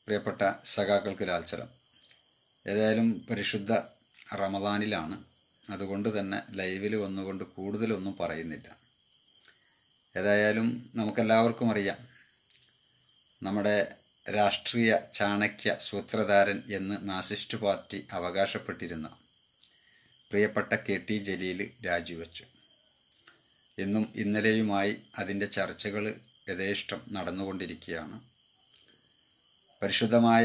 പ്രിയപ്പെട്ട സഖാക്കൾക്ക് ലാൽസലം ഏതായാലും പരിശുദ്ധ റമദാനിലാണ് അതുകൊണ്ട് തന്നെ ലൈവിൽ വന്നുകൊണ്ട് കൂടുതലൊന്നും പറയുന്നില്ല ഏതായാലും നമുക്കെല്ലാവർക്കും അറിയാം നമ്മുടെ രാഷ്ട്രീയ ചാണക്യ സൂത്രധാരൻ എന്ന് മാസിസ്റ്റ് പാർട്ടി അവകാശപ്പെട്ടിരുന്ന പ്രിയപ്പെട്ട കെ ടി ജലീൽ രാജിവെച്ചു ഇന്നും ഇന്നലെയുമായി അതിൻ്റെ ചർച്ചകൾ യഥേഷ്ടം നടന്നുകൊണ്ടിരിക്കുകയാണ് പരിശുദ്ധമായ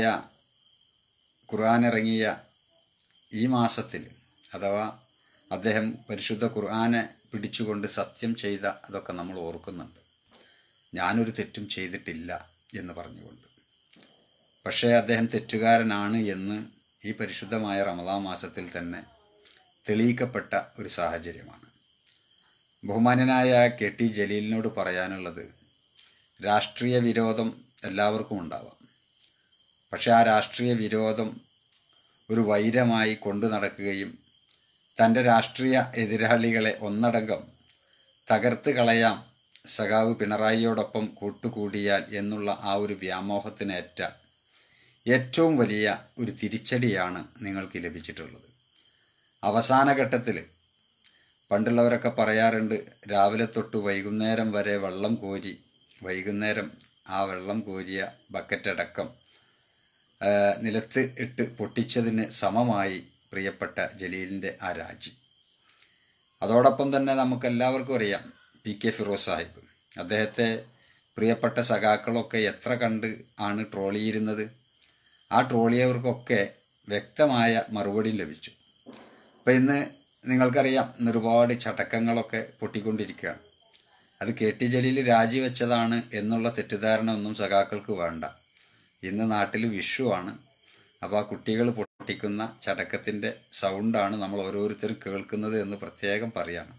ഖുർആൻ ഇറങ്ങിയ ഈ മാസത്തിൽ അഥവാ അദ്ദേഹം പരിശുദ്ധ ഖുർആനെ പിടിച്ചുകൊണ്ട് സത്യം ചെയ്ത അതൊക്കെ നമ്മൾ ഓർക്കുന്നുണ്ട് ഞാനൊരു തെറ്റും ചെയ്തിട്ടില്ല എന്ന് പറഞ്ഞുകൊണ്ട് പക്ഷേ അദ്ദേഹം തെറ്റുകാരനാണ് എന്ന് ഈ പരിശുദ്ധമായ റമദാ മാസത്തിൽ തന്നെ തെളിയിക്കപ്പെട്ട ഒരു സാഹചര്യമാണ് ബഹുമാന്യനായ കെ ടി ജലീലിനോട് പറയാനുള്ളത് രാഷ്ട്രീയ വിരോധം എല്ലാവർക്കും ഉണ്ടാവാം പക്ഷെ ആ രാഷ്ട്രീയ വിരോധം ഒരു വൈരമായി കൊണ്ടു നടക്കുകയും തൻ്റെ രാഷ്ട്രീയ എതിരാളികളെ ഒന്നടങ്കം തകർത്ത് കളയാം സഖാവ് പിണറായിയോടൊപ്പം കൂട്ടുകൂടിയാൽ എന്നുള്ള ആ ഒരു വ്യാമോഹത്തിനേറ്റ ഏറ്റവും വലിയ ഒരു തിരിച്ചടിയാണ് നിങ്ങൾക്ക് ലഭിച്ചിട്ടുള്ളത് അവസാന ഘട്ടത്തിൽ പണ്ടുള്ളവരൊക്കെ പറയാറുണ്ട് രാവിലെ തൊട്ട് വൈകുന്നേരം വരെ വെള്ളം കോരി വൈകുന്നേരം ആ വെള്ളം കോരിയ ബക്കറ്റടക്കം ആ, നിലത്ത് ഇട്ട് പൊട്ടിച്ചതിന് സമമായി പ്രിയപ്പെട്ട ജലീലിൻ്റെ ആ രാജി അതോടൊപ്പം തന്നെ നമുക്കെല്ലാവർക്കും അറിയാം പി കെ ഫിറോസ് സാഹിബ് അദ്ദേഹത്തെ പ്രിയപ്പെട്ട സഖാക്കളൊക്കെ എത്ര കണ്ട് ആണ് ട്രോളിയിരുന്നത് ആ ട്രോളിയവർക്കൊക്കെ വ്യക്തമായ മറുപടിയും ലഭിച്ചു അപ്പം ഇന്ന് നിങ്ങൾക്കറിയാം ഇന്ന് ഒരുപാട് ചടക്കങ്ങളൊക്കെ പൊട്ടിക്കൊണ്ടിരിക്കുകയാണ് അത് കെ ടി ജലീൽ രാജിവെച്ചതാണ് എന്നുള്ള തെറ്റിദ്ധാരണ ഒന്നും സഖാക്കൾക്ക് വേണ്ട ഇന്ന് നാട്ടിൽ വിഷുവാണ് അപ്പോൾ ആ കുട്ടികൾ പൊട്ടിക്കുന്ന ചടക്കത്തിൻ്റെ സൗണ്ടാണ് നമ്മൾ ഓരോരുത്തരും കേൾക്കുന്നത് എന്ന് പ്രത്യേകം പറയാണ്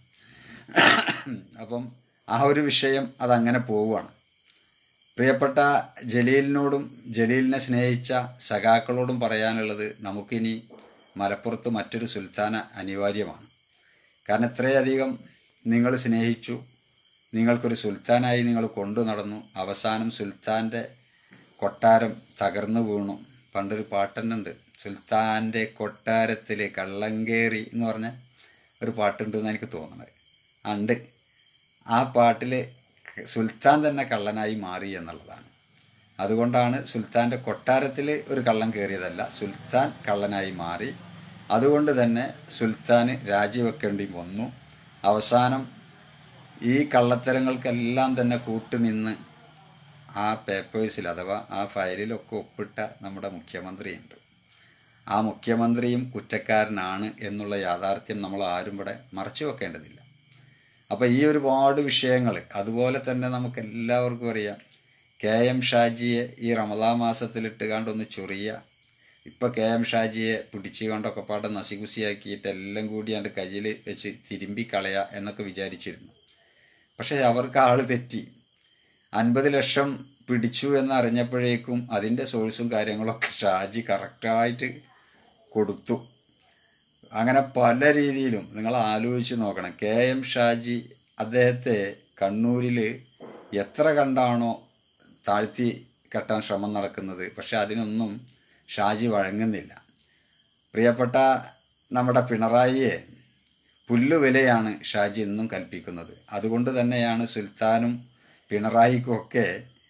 അപ്പം ആ ഒരു വിഷയം അതങ്ങനെ പോവുകയാണ് പ്രിയപ്പെട്ട ജലീലിനോടും ജലീലിനെ സ്നേഹിച്ച സഖാക്കളോടും പറയാനുള്ളത് നമുക്കിനി മലപ്പുറത്ത് മറ്റൊരു സുൽത്താന അനിവാര്യമാണ് കാരണം ഇത്രയധികം നിങ്ങൾ സ്നേഹിച്ചു നിങ്ങൾക്കൊരു സുൽത്താനായി നിങ്ങൾ കൊണ്ടു നടന്നു അവസാനം സുൽത്താൻ്റെ കൊട്ടാരം തകർന്നു വീണു പണ്ടൊരു പാട്ടുന്നുണ്ട് സുൽത്താൻ്റെ കൊട്ടാരത്തിൽ കള്ളങ്കേറി എന്ന് പറഞ്ഞ ഒരു പാട്ടുണ്ടെന്ന് എനിക്ക് തോന്നുന്നത് ആ, ഉണ്ട് ആ പാട്ടിൽ സുൽത്താൻ തന്നെ കള്ളനായി മാറി എന്നുള്ളതാണ് അതുകൊണ്ടാണ് സുൽത്താൻ്റെ കൊട്ടാരത്തിൽ ഒരു കള്ളൻ കയറിയതല്ല സുൽത്താൻ കള്ളനായി മാറി അതുകൊണ്ട് തന്നെ സുൽത്താന് രാജിവെക്കേണ്ടി വന്നു അവസാനം ഈ കള്ളത്തരങ്ങൾക്കെല്ലാം തന്നെ കൂട്ടുനിന്ന് ആ പേപ്പേഴ്സിൽ അഥവാ ആ ഫയലിലൊക്കെ ഒപ്പിട്ട നമ്മുടെ മുഖ്യമന്ത്രിയുണ്ട് ആ മുഖ്യമന്ത്രിയും കുറ്റക്കാരനാണ് എന്നുള്ള യാഥാർത്ഥ്യം നമ്മൾ ആരും ഇവിടെ മറച്ചു വെക്കേണ്ടതില്ല അപ്പോൾ ഈ ഒരുപാട് വിഷയങ്ങൾ അതുപോലെ തന്നെ നമുക്ക് എല്ലാവർക്കും അറിയാം കെ എം ഷാജിയെ ഈ റമദാ മാസത്തിലിട്ട് കണ്ടൊന്ന് ചൊറിയ ഇപ്പം കെ എം ഷാജിയെ പിടിച്ചു കൊണ്ടൊക്കെ പാടെ നസികുസിയാക്കിയിട്ട് എല്ലാം കൂടി അതിൻ്റെ കയ്യിൽ വെച്ച് തിരുമ്പി കളയുക എന്നൊക്കെ വിചാരിച്ചിരുന്നു പക്ഷേ അവർക്ക് ആൾ തെറ്റി അൻപത് ലക്ഷം പിടിച്ചു എന്നറിഞ്ഞപ്പോഴേക്കും അതിൻ്റെ സോഴ്സും കാര്യങ്ങളൊക്കെ ഷാജി കറക്റ്റായിട്ട് കൊടുത്തു അങ്ങനെ പല രീതിയിലും നിങ്ങൾ ആലോചിച്ച് നോക്കണം കെ എം ഷാജി അദ്ദേഹത്തെ കണ്ണൂരിൽ എത്ര കണ്ടാണോ താഴ്ത്തി കെട്ടാൻ ശ്രമം നടക്കുന്നത് പക്ഷെ അതിനൊന്നും ഷാജി വഴങ്ങുന്നില്ല പ്രിയപ്പെട്ട നമ്മുടെ പിണറായിയെ പുല്ലുവിലയാണ് ഷാജി എന്നും കൽപ്പിക്കുന്നത് അതുകൊണ്ട് തന്നെയാണ് സുൽത്താനും പിണറായിക്കുമൊക്കെ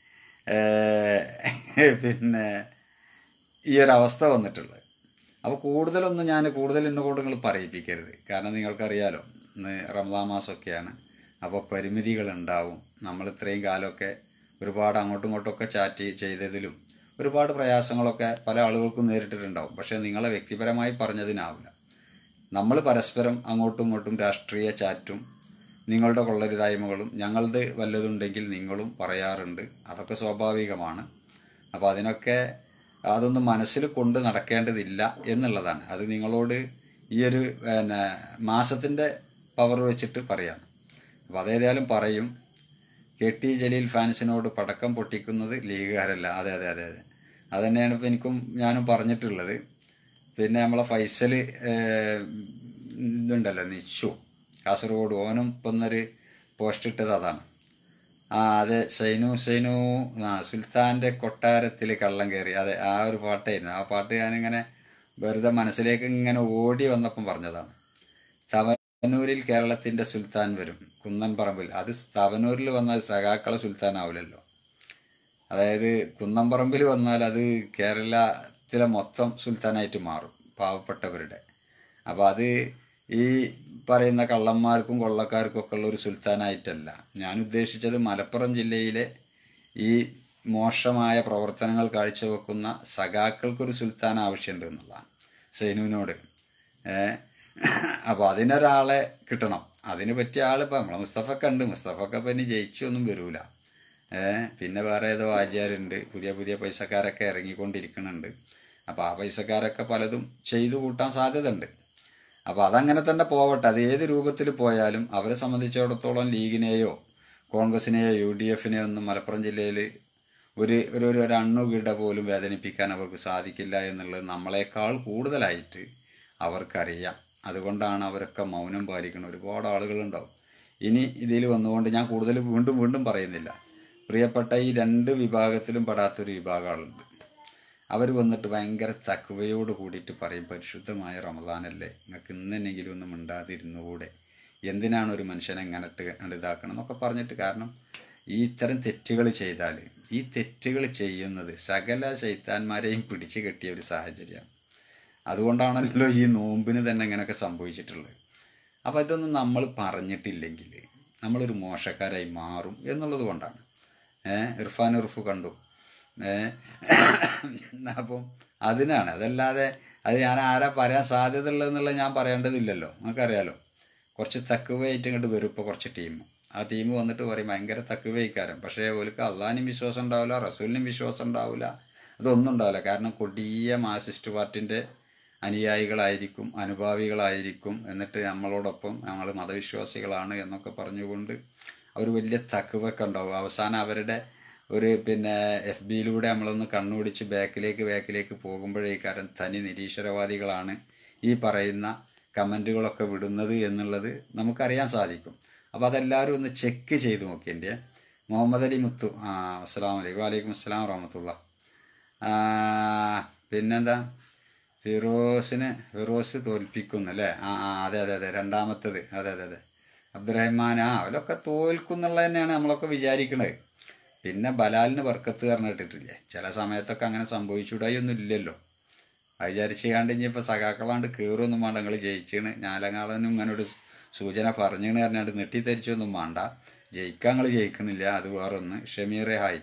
ഏഹ്, പിന്നെ ഈ ഒരു അവസ്ഥ വന്നിട്ടുള്ളത് അപ്പോൾ കൂടുതലൊന്നും ഞാൻ കൂടുതൽ എന്നെ കൂടെ നിങ്ങൾ പറയിപ്പിക്കരുത് കാരണം നിങ്ങൾക്കറിയാലോ ഇന്ന് റമദാൻ മാസമൊക്കെയാണ് അപ്പോൾ പരിമിതികളുണ്ടാവും നമ്മൾ ഇത്രയും കാലമൊക്കെ ഒരുപാട് അങ്ങോട്ടും ഇങ്ങോട്ടുമൊക്കെ ചാറ്റ് ചെയ്തതിലും ഒരുപാട് പ്രയാസങ്ങളൊക്കെ പല ആളുകൾക്കും നേരിട്ടിട്ടുണ്ടാവും പക്ഷേ നിങ്ങളെ വ്യക്തിപരമായി പറഞ്ഞതിനാവില്ല നമ്മൾ പരസ്പരം അങ്ങോട്ടും ഇങ്ങോട്ടും രാഷ്ട്രീയ ചാറ്റും നിങ്ങളുടെ കൊള്ളരുതായ്മകളും ഞങ്ങളത് വല്ലതുണ്ടെങ്കിൽ നിങ്ങളും പറയാറുണ്ട് അതൊക്കെ സ്വാഭാവികമാണ് അപ്പോൾ അതിനൊക്കെ അതൊന്നും മനസ്സിൽ കൊണ്ട് നടക്കേണ്ടതില്ല എന്നുള്ളതാണ് അത് നിങ്ങളോട് ഈ ഒരു പിന്നെ മാസത്തിൻ്റെ പവർ വെച്ചിട്ട് പറയാം അപ്പോൾ അതേതായാലും പറയും കെ ടി ജലീൽ ഫാൻസിനോട് പടക്കം പൊട്ടിക്കുന്നത് ലീഗുകാരല്ല അതെ അതെ അതെ അതെ അതുതന്നെയാണ് ഇപ്പോൾ എനിക്കും ഞാനും പറഞ്ഞിട്ടുള്ളത് പിന്നെ നമ്മളെ ഫൈസൽ ഇതുണ്ടല്ലോ നിച്ചു കാസർഗോഡ് ഓനും ഇപ്പം ഇന്നൊരു പോസ്റ്റ് ഇട്ടത് അതാണ് ആ അതെ ഷൈനു ഷൈനു ആ സുൽത്താൻ്റെ കൊട്ടാരത്തിൽ കള്ളം കയറി അതെ ആ ഒരു പാട്ടായിരുന്നു ആ പാട്ട് ഞാനിങ്ങനെ വെറുതെ മനസ്സിലേക്ക് ഇങ്ങനെ ഓടി വന്നപ്പം പറഞ്ഞതാണ് തവനൂരിൽ കേരളത്തിൻ്റെ സുൽത്താൻ വരും കുന്നൻ പറമ്പിൽ അത് തവനൂരിൽ വന്നാൽ സഖാക്കള സുൽത്താൻ ആവില്ലല്ലോ അതായത് കുന്നംപറമ്പിൽ വന്നാൽ അത് കേരളത്തിലെ മൊത്തം സുൽത്താനായിട്ട് മാറും പാവപ്പെട്ടവരുടെ അപ്പോൾ അത് ഈ പറയുന്ന കള്ളന്മാർക്കും കൊള്ളക്കാർക്കും ഒക്കെ ഉള്ള ഒരു സുൽത്താനായിട്ടല്ല ഞാൻ ഉദ്ദേശിച്ചത് മലപ്പുറം ജില്ലയിലെ ഈ മോശമായ പ്രവർത്തനങ്ങൾ കാഴ്ചവെക്കുന്ന സഖാക്കൾക്കൊരു സുൽത്താൻ ആവശ്യമുണ്ട് എന്നുള്ളതാണ് സൈനുവിനോട് ഏഹ് അപ്പോൾ അതിനൊരാളെ കിട്ടണം അതിന് പറ്റിയ ആൾ ഇപ്പം നമ്മളെ മുസ്തഫക്ക ഉണ്ട് മുസ്തഫക്ക ഇപ്പം ഇനി ജയിച്ചൊന്നും വരൂല ഏഹ് പിന്നെ വേറെ ഏതോ ആചാര്യരുണ്ട് പുതിയ പുതിയ പൈസക്കാരൊക്കെ ഇറങ്ങിക്കൊണ്ടിരിക്കുന്നുണ്ട് അപ്പോൾ ആ പൈസക്കാരൊക്കെ പലതും ചെയ്തു കൂട്ടാൻ സാധ്യത ഉണ്ട് അപ്പോൾ അതങ്ങനെ തന്നെ പോവട്ടെ അത് ഏത് രൂപത്തിൽ പോയാലും അവരെ സംബന്ധിച്ചിടത്തോളം ലീഗിനെയോ കോൺഗ്രസിനെയോ യു ഡി എഫിനെയോ ഒന്നും മലപ്പുറം ജില്ലയിൽ ഒരു ഒരു ഒരു അണ്ണുകിട പോലും വേദനിപ്പിക്കാൻ അവർക്ക് സാധിക്കില്ല എന്നുള്ളത് നമ്മളെക്കാൾ കൂടുതലായിട്ട് അവർക്കറിയാം അതുകൊണ്ടാണ് അവരൊക്കെ മൗനം പാലിക്കുന്നത് ഒരുപാട് ആളുകളുണ്ടാവും ഇനി ഇതിൽ വന്നുകൊണ്ട് ഞാൻ കൂടുതൽ വീണ്ടും വീണ്ടും പറയുന്നില്ല പ്രിയപ്പെട്ട ഈ രണ്ട് വിഭാഗത്തിലും പെടാത്തൊരു വിഭാഗം ആളുണ്ട് അവർ വന്നിട്ട് ഭയങ്കര തക്കുവയോട് കൂടിയിട്ട് പറയും പരിശുദ്ധമായ റമദാനല്ലേ നിങ്ങൾക്ക് ഇന്നെങ്കിലും ഒന്നും മിണ്ടാതിരുന്നുകൂടെ എന്തിനാണ് ഒരു മനുഷ്യനെ എങ്ങനെട്ട് ഇതാക്കണം എന്നൊക്കെ പറഞ്ഞിട്ട് കാരണം ഈ ഇത്തരം തെറ്റുകൾ ചെയ്താൽ ഈ തെറ്റുകൾ ചെയ്യുന്നത് സകല ശൈത്താന്മാരെയും പിടിച്ചു കെട്ടിയ ഒരു സാഹചര്യമാണ് അതുകൊണ്ടാണല്ലോ ഈ നോമ്പിന് തന്നെ ഇങ്ങനെയൊക്കെ സംഭവിച്ചിട്ടുള്ളത് അപ്പോൾ ഇതൊന്നും നമ്മൾ പറഞ്ഞിട്ടില്ലെങ്കിൽ നമ്മളൊരു മോശക്കാരായി മാറും എന്നുള്ളത് കൊണ്ടാണ് ഏഹ് ഇർഫാൻ ഇർഫു കണ്ടു ഏഹ് അപ്പം അതിനാണ് അതല്ലാതെ അത് ഞാൻ ആരാ പറയാൻ സാധ്യത ഉള്ളതെന്നുള്ളത് ഞാൻ പറയേണ്ടതില്ലല്ലോ നമുക്കറിയാലോ കുറച്ച് തക്കുവയായിട്ട് ഇങ്ങോട്ട് വരും ഇപ്പോൾ കുറച്ച് ടീം ആ ടീം വന്നിട്ട് പറയും ഭയങ്കര തക്കുവയിക്കാരൻ പക്ഷേ ഓർക്ക് അള്ളാഹിനും വിശ്വാസം ഉണ്ടാവില്ല റസൂലിനും വിശ്വാസം ഉണ്ടാവില്ല അതൊന്നും ഉണ്ടാവില്ല കാരണം കൊടിയ മാർസിസ്റ്റ് പാർട്ടിൻ്റെ അനുയായികളായിരിക്കും അനുഭാവികളായിരിക്കും എന്നിട്ട് നമ്മളോടൊപ്പം ഞങ്ങൾ മതവിശ്വാസികളാണ് എന്നൊക്കെ പറഞ്ഞുകൊണ്ട് അവർ വലിയ തക്കുവൊക്കെ ഉണ്ടാവും അവസാനം അവരുടെ ഒരു പിന്നെ എഫ് ബിയിലൂടെ നമ്മളൊന്ന് കണ്ണുപിടിച്ച് ബാക്കിലേക്ക് ബാക്കിലേക്ക് പോകുമ്പോഴേക്കാരൻ തനി നിരീശ്വരവാദികളാണ് ഈ പറയുന്ന കമൻറ്റുകളൊക്കെ വിടുന്നത് എന്നുള്ളത് നമുക്കറിയാൻ സാധിക്കും അപ്പോൾ അതെല്ലാവരും ഒന്ന് ചെക്ക് ചെയ്ത് നോക്കിയൻ്റെ മുഹമ്മദ് അലി മുത്തു ആ അസ്സാം വലൈക്കും വലൈക്കും അസ്സലാം വറഹമത്തുള്ള പിന്നെന്താ ഫിറോസിന് ഫിറോസ് തോൽപ്പിക്കുന്നു അല്ലേ ആ ആ അതെ അതെ അതെ രണ്ടാമത്തത് അതെ അതെ അതെ അബ്ദുറഹ്മാൻ ആ അവരൊക്കെ തോൽക്കുന്നുള്ളത് തന്നെയാണ് നമ്മളൊക്കെ വിചാരിക്കണത് പിന്നെ ബലാലിന് വർക്കത്ത് പറഞ്ഞിട്ടിട്ടില്ലേ ചില സമയത്തൊക്കെ അങ്ങനെ സംഭവിച്ചുകൂടായി ഒന്നും ഇല്ലല്ലോ അത് വിചാരിച്ച് കണ്ട് ഇനിയിപ്പോൾ സഖാക്കളാണ്ട് കയറൊന്നും വേണ്ട നിങ്ങൾ ജയിച്ചാണ് ഞാലങ്ങാളനും ഇങ്ങനെ ഒരു സൂചന പറഞ്ഞെന്ന് പറഞ്ഞാണ്ട് നെട്ടിത്തരിച്ചൊന്നും വേണ്ട ജയിക്കാൻ നിങ്ങൾ ജയിക്കണില്ല അത് വേറൊന്ന് ഷമീറെ ഹായ്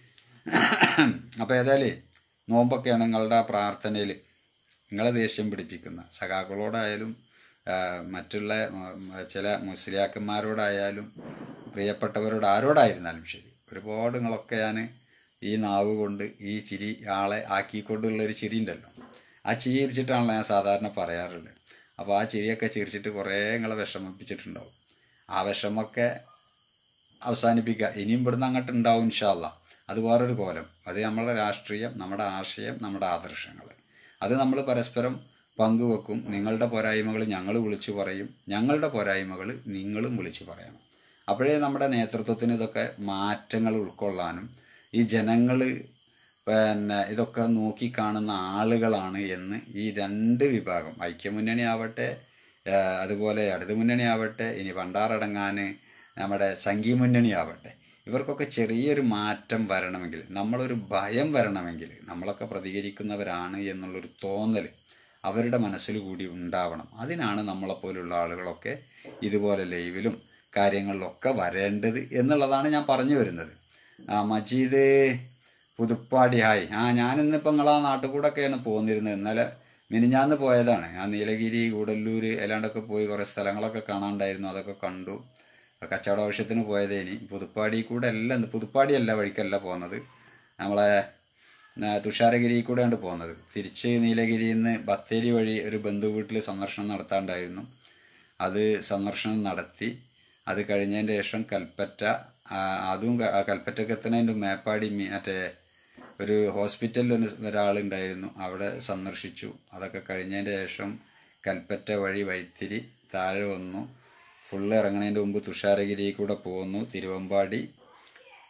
അപ്പോൾ ഏതായാലും നോമ്പൊക്കെയാണ് നിങ്ങളുടെ പ്രാർത്ഥനയിൽ നിങ്ങളെ ദേഷ്യം പിടിപ്പിക്കുന്ന സഖാക്കളോടായാലും മറ്റുള്ള ചില മുസ്ലിയാക്കന്മാരോടായാലും പ്രിയപ്പെട്ടവരോട് ആരോടായിരുന്നാലും ശരി ഒരുപാട് നിങ്ങളൊക്കെ ഞാൻ ഈ നാവ് കൊണ്ട് ഈ ചിരി ആളെ ആക്കിക്കൊണ്ടുള്ള ഒരു ചിരി ഉണ്ടല്ലോ ആ ചിരി ചിരിച്ചിട്ടാണല്ലോ ഞാൻ സാധാരണ പറയാറുള്ളത് അപ്പോൾ ആ ചിരിയൊക്കെ ചിരിച്ചിട്ട് കുറേ നിങ്ങളെ വിഷമിപ്പിച്ചിട്ടുണ്ടാവും ആ വിഷമൊക്കെ അവസാനിപ്പിക്കുക ഇനിയും ഇവിടുന്ന് അങ്ങോട്ട് ഉണ്ടാവും ഇൻഷാല്ല അത് വേറൊരു കോലം അത് നമ്മുടെ രാഷ്ട്രീയം നമ്മുടെ ആശയം നമ്മുടെ ആദർശങ്ങൾ അത് നമ്മൾ പരസ്പരം പങ്കുവെക്കും നിങ്ങളുടെ പോരായ്മകൾ ഞങ്ങൾ വിളിച്ചു പറയും ഞങ്ങളുടെ പോരായ്മകൾ നിങ്ങളും വിളിച്ചു പറയണം അപ്പോഴേ നമ്മുടെ നേതൃത്വത്തിന് ഇതൊക്കെ മാറ്റങ്ങൾ ഉൾക്കൊള്ളാനും ഈ ജനങ്ങൾ പിന്നെ ഇതൊക്കെ നോക്കിക്കാണുന്ന ആളുകളാണ് എന്ന് ഈ രണ്ട് വിഭാഗം ഐക്യമുന്നണി ആവട്ടെ അതുപോലെ ഇടതു മുന്നണി ആവട്ടെ ഇനി പണ്ടാറടങ്ങാൻ നമ്മുടെ സംഘീയ മുന്നണി ആവട്ടെ ഇവർക്കൊക്കെ ചെറിയൊരു മാറ്റം വരണമെങ്കിൽ നമ്മളൊരു ഭയം വരണമെങ്കിൽ നമ്മളൊക്കെ പ്രതികരിക്കുന്നവരാണ് എന്നുള്ളൊരു തോന്നൽ അവരുടെ മനസ്സിൽ കൂടി ഉണ്ടാവണം അതിനാണ് നമ്മളെപ്പോലുള്ള ആളുകളൊക്കെ ഇതുപോലെ ലൈവിലും കാര്യങ്ങളിലൊക്കെ വരേണ്ടത് എന്നുള്ളതാണ് ഞാൻ പറഞ്ഞു വരുന്നത് ആ മജീദ് പുതുപ്പാടി ഹായ് ആ ഞാനിന്നിപ്പോൾ നിങ്ങൾ ആ നാട്ടിൽ കൂടെ ഒക്കെയാണ് പോന്നിരുന്നത് ഇന്നലെ മിനിഞ്ഞാന്ന് പോയതാണ് ഞാൻ നീലഗിരി ഗൂഡല്ലൂർ എല്ലാണ്ടൊക്കെ പോയി കുറേ സ്ഥലങ്ങളൊക്കെ കാണാണ്ടായിരുന്നു അതൊക്കെ കണ്ടു കച്ചവട ആവശ്യത്തിന് പോയതേനി പുതുപ്പാടി കൂടെ അല്ല പുതുപ്പാടി അല്ല വഴിക്കല്ല പോകുന്നത് നമ്മളെ തുഷാരഗിരി കൂടെയാണ് പോകുന്നത് തിരിച്ച് നീലഗിരിയിൽ നിന്ന് ബത്തേരി വഴി ഒരു ബന്ധു വീട്ടിൽ സന്ദർശനം നടത്താണ്ടായിരുന്നു അത് സന്ദർശനം നടത്തി അത് കഴിഞ്ഞതിൻ്റെ ശേഷം കൽപ്പറ്റ അതും കൽപ്പറ്റയ്ക്ക് എത്തുന്നതിൻ്റെ മേപ്പാടി മറ്റേ ഒരു ഹോസ്പിറ്റലിൽ ഒരു ഒരാളുണ്ടായിരുന്നു അവിടെ സന്ദർശിച്ചു അതൊക്കെ കഴിഞ്ഞതിൻ്റെ ശേഷം കൽപ്പറ്റ വഴി വൈത്തിരി താഴെ വന്നു ഫുള്ള് ഇറങ്ങുന്നതിൻ്റെ മുമ്പ് തുഷാരഗിരി കൂടെ പോന്നു തിരുവമ്പാടി